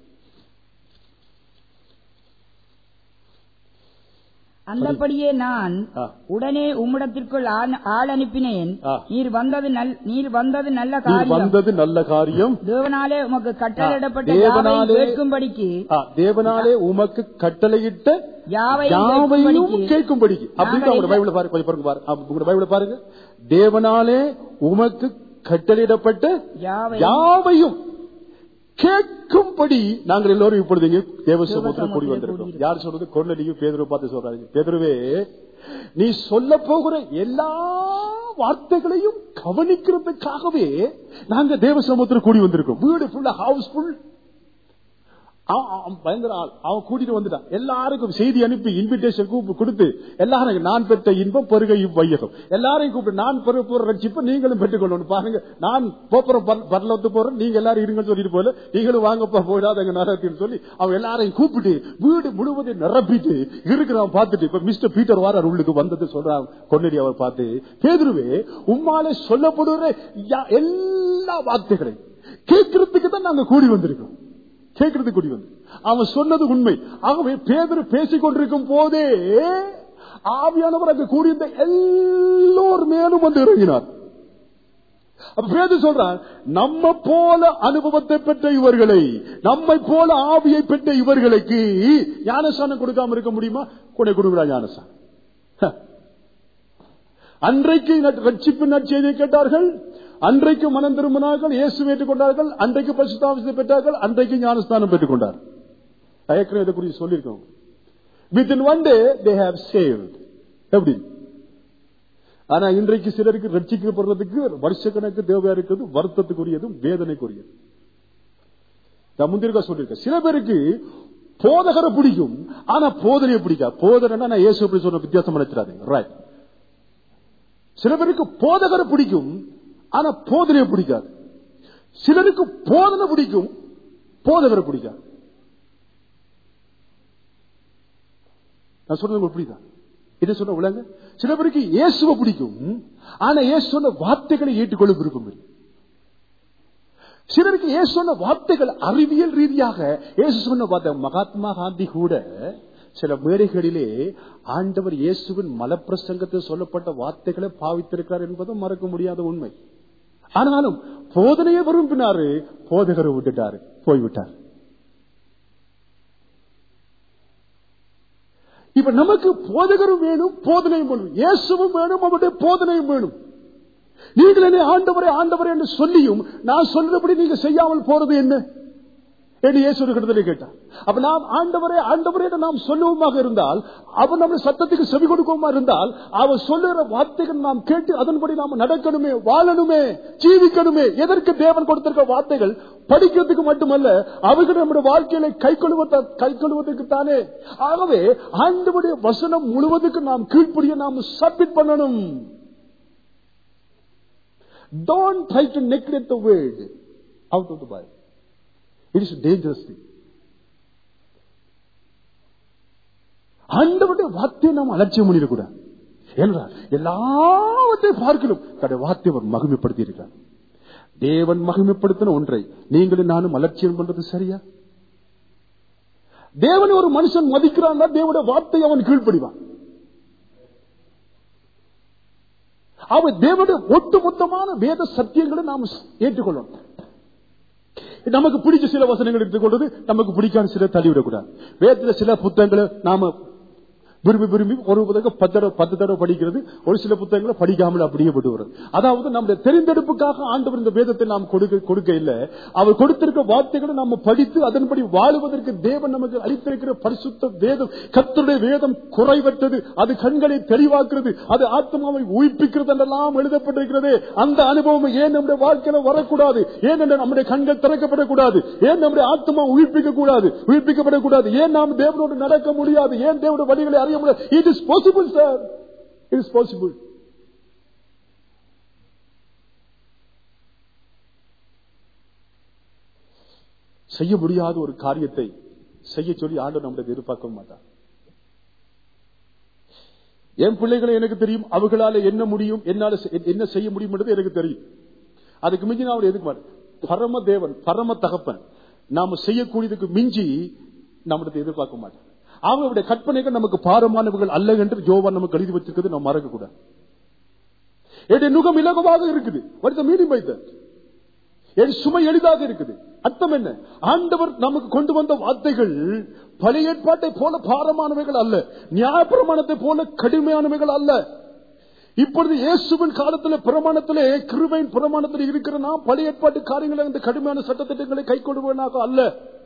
அந்தபடியே நான் ஆ. உடனே உம்மிடத்திற்குள் ஆண்- ஆள் அனுப்பினேன் ஆ. நீர் வந்தது நல் நீர் வந்தது நல்ல நீர் காரியம் வந்தது நல்ல காரியம் தேவனாலே உமக்கு கட்டளையிடப்பட்ட ஆ, யாவையும் தேவனாலே- கேட்கும்படிக்கு ஆ, தேவனாலே உமக்கு கட்டளையிட்ட யாவையும் யாவையும் கேட்கும்படிக்கு கேட்கும்படிக்கு அப்படின்னு நாங்கள் உங்களோட பைபிள பாருங்க கொஞ்சம் பாருங்க பாருங்க ஆ, உங்களோட பைபிள பாருங்க தேவனாலே உமக்கு கட்டளையிடப்பட்ட யாவையும் யாவையும் கேட்கும்படி நாங்கள் எல்லோரும் இப்பொழுது இங்கே தேவ சமூகத்தில் கூடி சமூகத்திலே வந்திருக்கோம் கூடி யார் சொல்றது கொள்ளலியும் பேதுருவை பார்த்து சொல்றாங்க பேதுருவே நீ சொல்ல போகிற எல்லா வார்த்தைகளையும் கவனிக்கிறதுக்காகவே நாங்க தேவ சமூகத்தில் கூடி வந்திருக்கோம் வீடு ஃபுல்லா ஹவுஸ் ஃபுல் அவன் அவன் பயங்கர ஆள் அவன் கூட்டிட்டு வந்துட்டான் எல்லாருக்கும் செய்தி அனுப்பி இன்விடேஷன் கூப்பிட்டு கொடுத்து எல்லாரும் நான் பெற்ற இன்பம் பெருக இவ்வையகம் எல்லாரையும் கூப்பிட்டு நான் பெற போற ரட்சிப்பை நீங்களும் பெற்றுக்கொள்ளணும் பாருங்க நான் போப்புற பரலத்து போறேன் நீங்க எல்லாரும் இருங்கன்னு சொல்லிட்டு போல நீங்களும் வாங்கப்பா போயிடாதங்க நரகத்தின்னு சொல்லி அவன் எல்லாரையும் கூப்பிட்டு வீடு முழுவதையும் நிரப்பிட்டு இருக்கிறவன் பார்த்துட்டு இப்ப மிஸ்டர் பீட்டர் வாரார் உள்ளுக்கு வந்தது சொல்றான் கொன்னடி அவர் பார்த்து பேதுருவே உம்மாலே சொல்லப்படுற யா- எல்லா வார்த்தைகளையும் கேட்கறதுக்கு தான் நாங்க கூடி வந்திருக்கோம் கேட்கறது கூடி வந்து அவன் சொன்னது உண்மை ஆகவே பேதர் பேசிக் கொண்டிருக்கும் போதே ஆவியானவர் அங்கு கூடியிருந்த எல்லோர் மேலும் வந்து இறங்கினார் அப்ப பேதர் சொல்றான் நம்ம போல அனுபவத்தை பெற்ற இவர்களை நம்மை போல ஆவியை பெற்ற இவர்களுக்கு ஞானசானம் கொடுக்காம இருக்க முடியுமா கொடை கொடுக்குறா ஞானசானம் ஹ. அன்றைக்கு நட்- ரட்சிப்பு நற்செய்தியை கேட்டார்கள் அன்றைக்கு மனம் திரும்பினார்கள் இயேசு ஏற்றுக்கொண்டார்கள் அன்றைக்கு பரிசுத்தாவிசத்தை பெற்றார்கள் அன்றைக்கு ஞானஸ்தானம் பெற்றுக் கொண்டார் நான் ஏற்கனவே இதை குறித்து சொல்லியிருக்கோம் within one day they have saved எப்படி ஆனா இன்றைக்கு சிலருக்கு ரட்சிக்கப்படுறதுக்கு வருஷக்கணக்கு தேவையா இருக்கிறது வருத்தத்துக்குரியதும் வேதனைக்குரியது நான் முந்திருக்கா சொல்லியிருக்கேன் சில பேருக்கு போதகரை பிடிக்கும் ஆனா போதனையை பிடிக்காது போதனைன்னா நான் இயேசு அப்படி சொன்ன வித்தியாசம் நினைச்சிடாதீங்க ரைட் சில பேருக்கு போதகரை பிடிக்கும் ஆனா போதனையை பிடிக்காது சிலருக்கு போதனை பிடிக்கும் போதகரை பிடிக்காது நான் சொல்றது உங்களுக்கு புரியுதா இதை சொன்ன விளங்க சில பேருக்கு இயேசுவை பிடிக்கும் ஆனா இயேசு சொன்ன வார்த்தைகளை ஏற்றுக்கொள்ள விருப்பம் இல்லை சிலருக்கு இயேசு சொன்ன வார்த்தைகள் அறிவியல் ரீதியாக இயேசு சொன்ன வார்த்தை மகாத்மா காந்தி கூட சில மேடைகளிலே ஆண்டவர் இயேசுவின் மலப்பிரசங்கத்தில் சொல்லப்பட்ட வார்த்தைகளை பாவித்திருக்கிறார் என்பதும் மறக்க முடியாத உண்மை ஆனாலும் போதனையை விரும்பினாரு போதகரை விட்டுட்டாரு போய்விட்டார் இப்ப நமக்கு போதகரும் வேணும் போதனையும் வேணும் இயேசுவும் வேணும் அவருடைய போதனையும் வேணும் நீங்கள் என்னை ஆண்டவரே ஆண்டவரே என்று சொல்லியும் நான் சொல்றபடி நீங்க செய்யாமல் போறது என்ன என்று இயேசு ஒரு கிட்டத்திலே கேட்டார் அப்ப நாம் ஆண்டவரே ஆண்டவரே என்று நாம் சொல்லுவோமாக இருந்தால் அவர் நம்முடைய சத்தத்துக்கு செவி கொடுக்கவுமா இருந்தால் அவர் சொல்லுகிற வார்த்தைகள் நாம் கேட்டு அதன்படி நாம் நடக்கணுமே வாழணுமே ஜீவிக்கணுமே எதற்கு தேவன் கொடுத்திருக்க வார்த்தைகள் படிக்கிறதுக்கு மட்டுமல்ல அவர்கள் நம்முடைய வாழ்க்கையில கை கொள்வத கை கொள்வதற்கு தானே ஆகவே ஆண்டவருடைய வசனம் முழுவதுக்கு நாம் கீழ்ப்படிய நாம் சப்மிட் பண்ணணும் Don't try to neglect the word out of the Bible. It is a dangerous thing. ஆண்டவருடைய வார்த்தையை நாம் அலட்சியம் பண்ணிடக்கூடாது என்றால் எல்லாவற்றையும் பார்க்கணும் தன்னுடைய வார்த்தை அவர் மகிமைப்படுத்தி இருக்கிறார் தேவன் மகிமைப்படுத்தின ஒன்றை நீங்களும் நானும் அலட்சியம் பண்றது சரியா தேவன் ஒரு மனுஷன் மதிக்கிறான் தேவனுடைய வார்த்தை அவன் கீழ்ப்படிவான் அவர் தேவனுடைய ஒட்டுமொத்தமான வேத சத்தியங்களை நாம் ஏற்றுக்கொள்ளணும் நமக்கு பிடிச்ச சில வசனங்கள் எடுத்துக்கொள்வது நமக்கு பிடிக்காத சில தள்ளிவிடக்கூடாது வேதத்துல சில புத்தகங்களை நாம விரும்பி விரும்பி ஒரு புத்தகம் பத்து தடவை பத்து தடவை படிக்கிறது ஒரு சில புத்தகங்களை படிக்காமல் அப்படியே விட்டு வருது அதாவது நம்முடைய தெரிந்தெடுப்புக்காக ஆண்டவர் இந்த வேதத்தை நாம் கொடுக்க கொடுக்க இல்லை அவர் கொடுத்திருக்க வார்த்தைகளை நாம படித்து அதன்படி வாழுவதற்கு தேவன் நமக்கு அளித்திருக்கிற பரிசுத்த வேதம் கத்தருடைய வேதம் குறைவற்றது அது கண்களை தெளிவாக்குறது அது ஆத்மாவை உயிர்ப்பிக்கிறது என்றெல்லாம் எழுதப்பட்டிருக்கிறது அந்த அனுபவம் ஏன் நம்முடைய வாழ்க்கையில வரக்கூடாது ஏன் என்று நம்முடைய கண்கள் திறக்கப்படக்கூடாது ஏன் நம்முடைய ஆத்மா உயிர்ப்பிக்க கூடாது உயிர்ப்பிக்கப்படக்கூடாது ஏன் நாம் தேவனோடு நடக்க முடியாது ஏன் தேவனுடைய வழிகளை அறிய முடியாது it is possible sir it is possible செய்ய முடியாத ஒரு காரியத்தை செய்ய சொல்லி ஆண்டு நம்முடைய எதிர்பார்க்க மாட்டார் என் பிள்ளைகளை எனக்கு தெரியும் அவர்களால என்ன முடியும் என்னால செ- என்ன செய்ய முடியும் என்றது எனக்கு தெரியும் அதுக்கு மிஞ்சி நான் அவர் எதுக்கு மாட்டேன் பரம தேவன் பரம தகப்பன் நாம செய்யக்கூடியதுக்கு மிஞ்சி நம்மிடத்தை எதிர்பார்க்க மாட்டேன் அவங்களுடைய கற்பனைகள் நமக்கு பாரமானவர்கள் அல்ல என்று ஜோவான் நமக்கு எழுதி வச்சிருக்கிறது நம்ம மறக்க கூடாது என்னுடைய நுகம் இலகுவாக இருக்குது வருத்த மீனிங் வைத்த என் சுமை எளிதாக இருக்குது அர்த்தம் என்ன ஆண்டவர் நமக்கு கொண்டு வந்த வார்த்தைகள் பழைய ஏற்பாட்டை போல பாரமானவைகள் அல்ல நியாயப்பிரமாணத்தை போல கடுமையானவைகள் அல்ல இப்பொழுது இயேசுவின் காலத்தில் பிரமாணத்திலே கிருபையின் பிரமாணத்தில் இருக்கிற நாம் பழைய ஏற்பாட்டு காரியங்களை இந்த கடுமையான சட்டத்திட்டங்களை கை கொள்வனாக அல்ல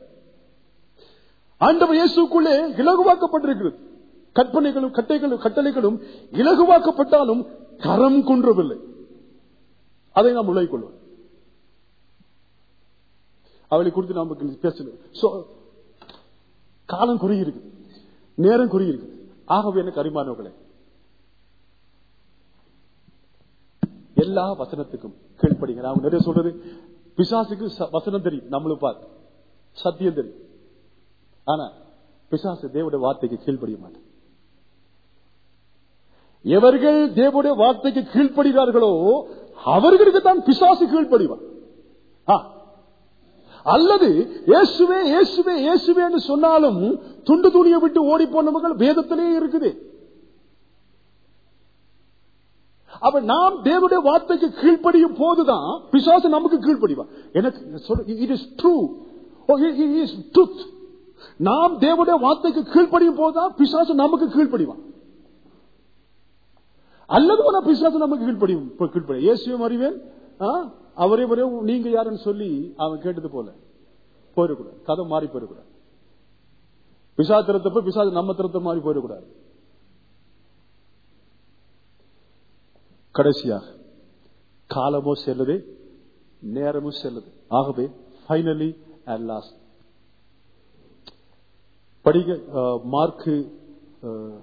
ஆண்டவர் இயேசுக்குள்ளே இலகுவாக்கப்பட்டிருக்கிறது கற்பனைகளும் கட்டைகளும் கட்டளைகளும் இலகுவாக்கப்பட்டாலும் கரம் குன்றவில்லை அதை நாம் உலகிக் கொள்வோம் அவளை குறித்து நாம் பேசணும் So, காலம் குறுகியிருக்கு நேரம் குறுகியிருக்கு ஆகவே எனக்கு அறிமானவர்களே எல்லா வசனத்துக்கும் கீழ்ப்படிங்க நான் நிறைய சொல்றது பிசாசுக்கு ச- வசனம் தெரியும் நம்மளும் பார்த்து சத்தியம் தெரியும் ஆனா பிசாசு தேவனுடைய வார்த்தைக்கு கீழ்ப்படிய மாட்டான் எவர்கள் தேவனுடைய வார்த்தைக்கு கீழ்ப்படுகிறார்களோ அவர்களுக்கு தான் பிசாசு கீழ்ப்படிவான் ஆ. அல்லது இயேசுவே இயேசுவே இயேசுவேன்னு சொன்னாலும் துண்டு துணியை விட்டு ஓடி போனவர்கள் வேதத்திலே இருக்குது அப்ப நாம் தேவனுடைய வார்த்தைக்கு கீழ்ப்படியும் போதுதான் பிசாசு நமக்கு கீழ்ப்படிவான் எனக்கு it is true is truth நாம் தேவனுடைய வார்த்தைக்கு கீழ்ப்படியும் போதுதான் பிசாசு நமக்கு கீழ்ப்படிவான் அல்லது ஒரு பிசாசு நமக்கு கீழ்ப்படியும் கீழ்ப்படி இயேசுவும் அறிவேன் ஆ, அவரே ஒரே நீங்க யாருன்னு சொல்லி அவன் கேட்டது போல போயிடக்கூடாது கதை மாறி போயிடக்கூடாது பிசா திறத்தப்ப பிசாசு நம்ம திறத்த மாறி போயிடக்கூடாது கடைசியாக காலமோ செல்லுது நேரமும் செல்லுது ஆகவே ஃபைனலி அண்ட் லாஸ்ட் படிக்க அஹ், மார்க்கு அஹ்,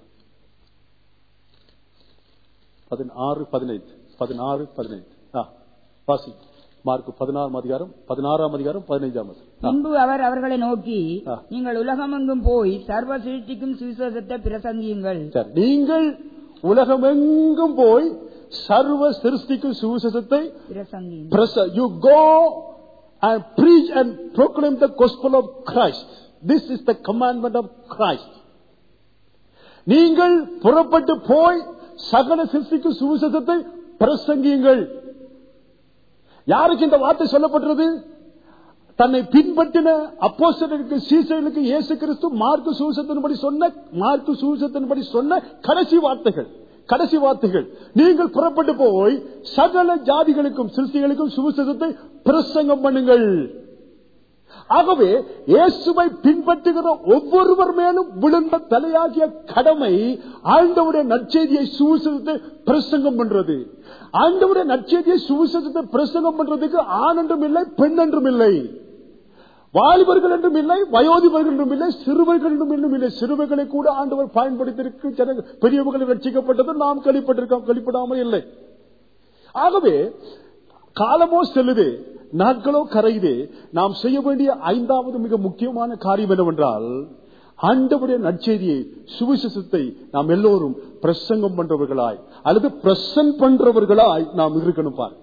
பதினாறு பதினைந்து பதினாறு பதினைந்து ஆ, வாசி மார்க் பதினாறாம் அதிகாரம் பதினாறாம் அதிகாரம் பதினைஞ்சாம் வசனம். ஆ, பின்பு அவர் அவர்களை நோக்கி ஆ. நீங்கள் உலகமெங்கும் போய் சர்வ சிருஷ்டிக்கும் சுவிசேஷத்தை பிரசங்கியுங்கள் சரி. நீங்கள் உலகமெங்கும் போய் சர்வ சிருஷ்டிக்கும் சுவிசேஷத்தை பிரசங்கியுங்கள் Press- you go and preach and proclaim the gospel of Christ. This is the commandment of Christ. நீங்கள் புறப்பட்டு போய் சகல சிருஷ்டிக்கும் சுவிசேஷத்தை பிரசங்கியுங்கள் யாருக்கு இந்த வார்த்தை சொல்லப்பட்டது தன்னை பின்பற்றின அப்போஸ்தலருக்கு சீசர்களுக்கு இயேசு கிறிஸ்து மார்க்கு சுவிசத்தின்படி சொன்ன மார்க்கு சுவிசத்தின்படி சொன்ன கடைசி வார்த்தைகள் கடைசி வார்த்தைகள் நீங்கள் புறப்பட்டு போய் சகல ஜாதிகளுக்கும் சிருஷ்டிகளுக்கும் சுவிசேஷத்தை பிரசங்கம் பண்ணுங்கள் ஆகவே இயேசுவை பின்பற்றுகிற ஒவ்வொருவர் மேலும் விழுந்த தலையாகிய கடமை ஆண்டவுடைய நற்செய்தியை சுவிசேஷத்தை பிரசங்கம் பண்றது ஆண்டவுடைய நற்செய்தியை சுவிசேஷத்தை பிரசங்கம் பண்றதுக்கு ஆண் என்றும் இல்லை பெண் என்றும் இல்லை வாலிபர்கள் என்றும் இல்லை வயோதிபர்கள் என்றும் இல்லை சிறுவர்கள் என்றும் இன்னும் இல்லை சிறுவர்களை கூட ஆண்டவர் பயன்படுத்தியிருக்கு ஜன பெரியவர்கள் ரட்சிக்கப்பட்டது நாம் கழிப்பட்டிருக்கோம் கழிப்படாமல் இல்லை ஆகவே காலமோ செல்லுது நாட்களோ கரையுது நாம் செய்ய வேண்டிய ஐந்தாவது மிக முக்கியமான காரியம் என்னவென்றால் ஆண்டவுடைய நற்செய்தியை சுவிசேஷத்தை நாம் எல்லோரும் பிரசங்கம் பண்றவர்களாய் அல்லது பிரசன்ட் பண்றவர்களாய் நாம் இருக்கணும் பார்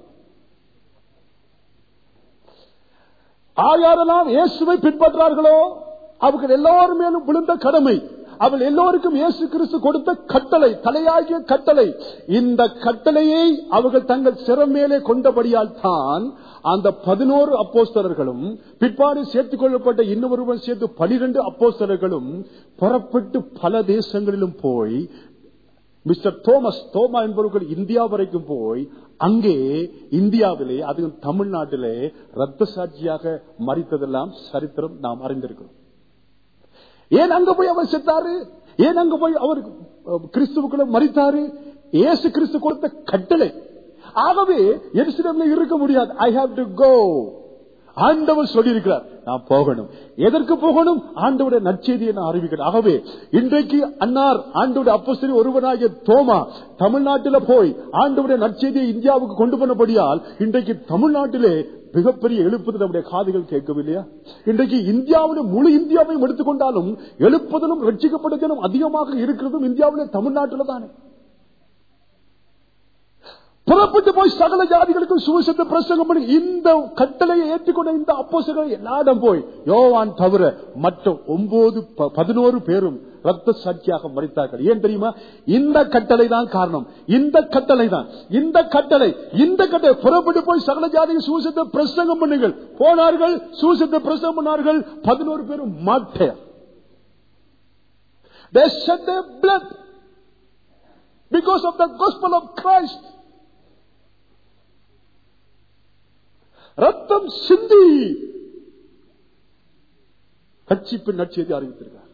ஆயாரெல்லாம் இயேசுவை பின்பற்றார்களோ அவர்கள் எல்லோரும் மேலும் விழுந்த கடமை அவள் எல்லோருக்கும் இயேசு கிறிஸ்து கொடுத்த கட்டளை தலையாகிய கட்டளை இந்த கட்டளையை அவர்கள் தங்கள் சிறம் மேலே கொண்டபடியால் தான் அந்த பதினோரு அப்போஸ்தலர்களும் பிற்பாடு சேர்த்துக் கொள்ளப்பட்ட இன்னொருவன் சேர்த்து பனிரெண்டு அப்போஸ்தலர்களும் புறப்பட்டு பல தேசங்களிலும் போய் மிஸ்டர் தோமஸ் தோமா என்பவர்கள் இந்தியா வரைக்கும் போய் அங்கே இந்தியாவிலே அதுவும் தமிழ்நாட்டிலே ரத்த சாட்சியாக மறித்ததெல்லாம் சரித்திரம் நாம் அறிந்திருக்கிறோம் ஏன் அங்க போய் அவர் செத்தாரு ஏன் அங்க போய் அவர் அஹ், கிறிஸ்துவுக்குள்ள மறித்தாரு இயேசு கிறிஸ்து கொடுத்த கட்டளை ஆகவே எருசலேம்ல இருக்க முடியாது ஐ ஹாவ் டு கோ ஆண்டவர் சொல்லியிருக்கிறார் நான் போகணும் எதற்கு போகணும் ஆண்டவுடைய நற்செய்தியை நான் அறிவிக்கிறேன் ஆகவே இன்றைக்கு அன்னார் ஆண்டவுடைய அப்போஸ்தலி ஒருவனாகிய தோமா தமிழ்நாட்டில போய் ஆண்டவுடைய நற்செய்தியை இந்தியாவுக்கு கொண்டு போனபடியால் இன்றைக்கு தமிழ்நாட்டிலே மிகப்பெரிய எழுப்புதல் நம்முடைய காதுகள் கேட்கவில்லையா இன்றைக்கு இந்தியாவில் முழு இந்தியாவையும் எடுத்துக்கொண்டாலும் எழுப்புதலும் ரட்சிக்கப்படுதலும் அதிகமாக இருக்கிறதும் இந்தியாவிலே தமிழ்நாட்டில் தானே புறப்பட்டு போய் சகல ஜாதிகளுக்கும் சுவிசத்தை பிரசங்கம் பண்ணி இந்த கட்டளையை ஏற்றுக்கொண்ட இந்த அப்போசர்கள் எல்லாரும் போய் யோவான் தவிர மற்ற ஒன்பது ப- பதினோரு பேரும் ரத்த சாட்சியாக மறித்தார்கள் ஏன் தெரியுமா இந்த கட்டளை தான் காரணம் இந்த கட்டளை தான் இந்த கட்டளை இந்த கட்டளை புறப்பட்டு போய் சகல ஜாதிகள் சுவிசத்தை பிரசங்கம் பண்ணுங்கள் போனார்கள் சுவிசத்தை பிரசங்கம் பண்ணார்கள் பதினோரு பேரும் மாட்டேன் They shed their blood because of the gospel of Christ. ரத்தம் சிந்தி கட்சிப்பு நட்செய்தி அறிவித்திருக்கார்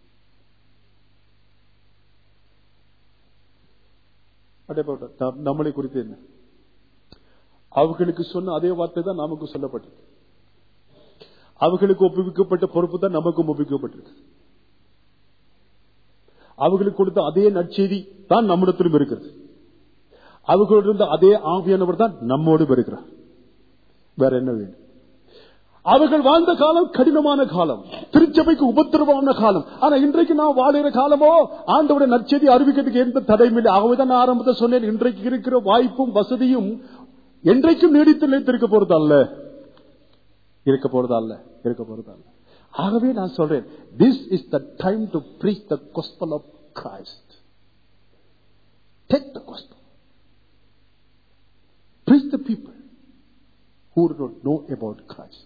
அதே போல நம்- நம்மளை குறித்து என்ன அவர்களுக்கு சொன்ன அதே வார்த்தை தான் நமக்கு சொல்லப்பட்டிருக்கு அவர்களுக்கு ஒப்புவிக்கப்பட்ட பொறுப்பு தான் நமக்கும் ஒப்புவிக்கப்பட்டிருக்கு அவர்களுக்கு கொடுத்த அதே நற்செய்தி தான் நம்மிடத்திலும் இருக்கிறது அவர்களோடு இருந்த அதே ஆவியானவர் தான் நம்மோடு இருக்கிறார் வேற என்ன வேண்டும் அவர்கள் வாழ்ந்த காலம் கடினமான காலம் திருச்சபைக்கு உபத்திரவமான காலம் ஆனா இன்றைக்கு நான் வாழுகிற காலமோ ஆண்டவுடைய நற்செய்தி அறிவிக்கிறதுக்கு எந்த தடையும் இல்லை ஆகவேதான் நான் ஆரம்பத்தில் சொன்னேன் இன்றைக்கு இருக்கிற வாய்ப்பும் வசதியும் என்றைக்கும் நீடித்து நிலைத்திருக்க போறது அல்ல இருக்க போறது அல்ல இருக்க போறது அல்ல ஆகவே நான் சொல்றேன் this is the time to preach the gospel of Christ take the gospel preach the people who do not know about Christ.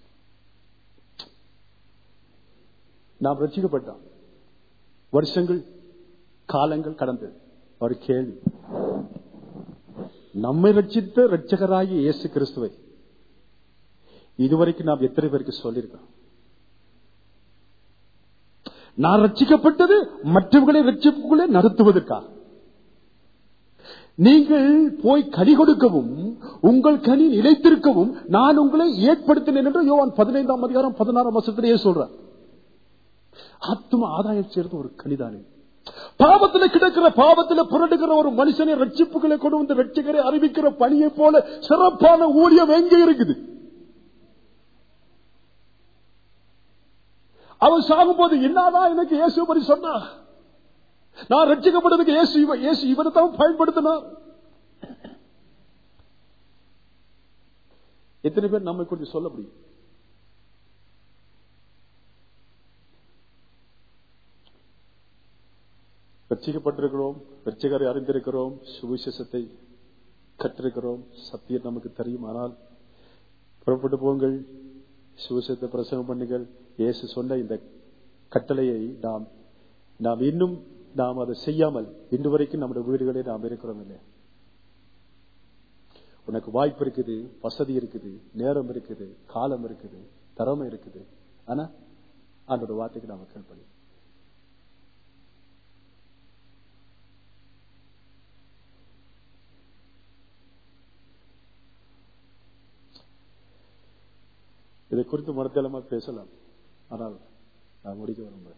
நாம் ரசிக்கப்பட்டோம் வருஷங்கள் காலங்கள் கடந்தது ஒரு கேள்வி நம்மை ரட்சித்த ரட்சகராகிய இயேசு கிறிஸ்துவை இதுவரைக்கும் நாம் எத்தனை பேருக்கு சொல்லியிருக்கோம் நான் ரட்சிக்கப்பட்டது மற்றவர்களை ரட்சிப்புக்குள்ளே நடத்துவதற்காக நீங்கள் போய் கனி கொடுக்கவும் உங்கள் கனி நிலைத்திருக்கவும் நான் உங்களை ஏற்படுத்தினேன் என்று யோவான் பதினைந்தாம் அதிகாரம் பதினாறாம் வருஷத்திலேயே சொல்றார் ஆத்ம ஆதாயம் சேர்ந்த ஒரு கனிதானே பாவத்தில் கிடக்கிற பாவத்தில் புரடுகிற ஒரு மனுஷனை ரட்சிப்புகளை கொண்டு வந்து ரட்சிகரை அறிவிக்கிற பணியை போல சிறப்பான ஊழியம் எங்க இருக்குது அவன் சாகும்போது என்னதான் எனக்கு இயேசு படி சொன்னா நான் ரட்சிக்கப்பட்டதுக்கு இயேசு இவ- இயேசு இவரை தான் பயன்படுத்தினார் எத்தனை பேர் நம்மை கொஞ்சம் சொல்ல முடியும் ரட்சிக்கப்பட்டிருக்கிறோம் ரட்சிகரை அறிந்திருக்கிறோம் சுவிசேஷத்தை கற்றிருக்கிறோம் சத்தியம் நமக்கு தெரியும் ஆனால் புறப்பட்டு போங்கள் சுவிசேஷத்தை பிரசங்கம் பண்ணுங்கள் இயேசு சொன்ன இந்த கட்டளையை நாம் நாம் இன்னும் நாம் அதை செய்யாமல் இன்று வரைக்கும் நம்முடைய வீடுகளே நாம் இருக்கிறோம் இல்லை உனக்கு வாய்ப்பு இருக்குது வசதி இருக்குது நேரம் இருக்குது காலம் இருக்குது திறமை இருக்குது ஆனா ஆண்டோட வார்த்தைக்கு நாம கேள்வி இதை குறித்து மனத்தளமா பேசலாம் ஆனால் நான் முடிக்க விரும்புகிறேன்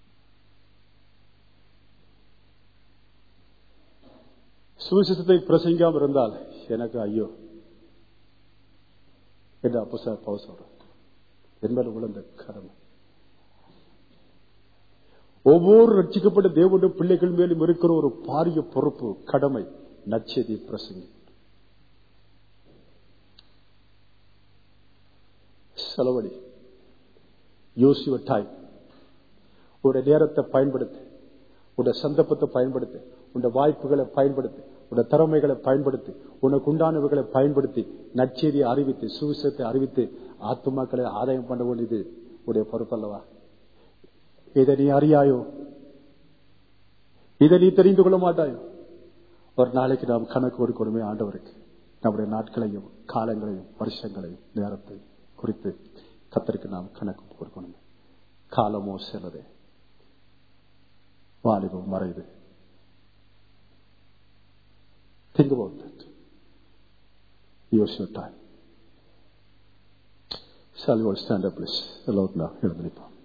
சுவிசேஷத்தை பிரசங்காம இருந்தால் எனக்கு ஐயோ என்று அப்போ சார் பவ சொல்றேன் என்பது விழுந்த கடமை ஒவ்வொரு ரட்சிக்கப்பட்ட தேவனுடைய பிள்ளைகள் மேலும் இருக்கிற ஒரு பாரிய பொறுப்பு கடமை நச்செய்தி பிரசங்கி செலவழி யூஸ் யுவர் டைம் உடைய நேரத்தை பயன்படுத்து உடைய சந்தர்ப்பத்தை பயன்படுத்து உடைய வாய்ப்புகளை பயன்படுத்தி உடைய திறமைகளை பயன்படுத்தி உனக்கு உண்டானவைகளை பயன்படுத்தி நற்செய்தியை அறிவித்து சுவிசேஷத்தை அறிவித்து ஆத்துமாக்களை ஆதாயம் பண்ண வேண்டியது உடைய பொறுப்பல்லவா இதை நீ அறியாயோ இதை நீ தெரிந்து கொள்ள மாட்டாயோ ஒரு நாளைக்கு நாம் கணக்கு கொடுக்கணுமே ஆண்டவருக்கு நம்முடைய நாட்களையும் காலங்களையும் வருஷங்களையும் நேரத்தையும் குறித்து கத்தருக்கு நாம் கணக்கு கொடுக்கணும் காலமோ செல்லதே வாலிபம் மறைது Think about that. Use your time. Shall we all stand up, please? Aloud now. எழுந்திருப்போம்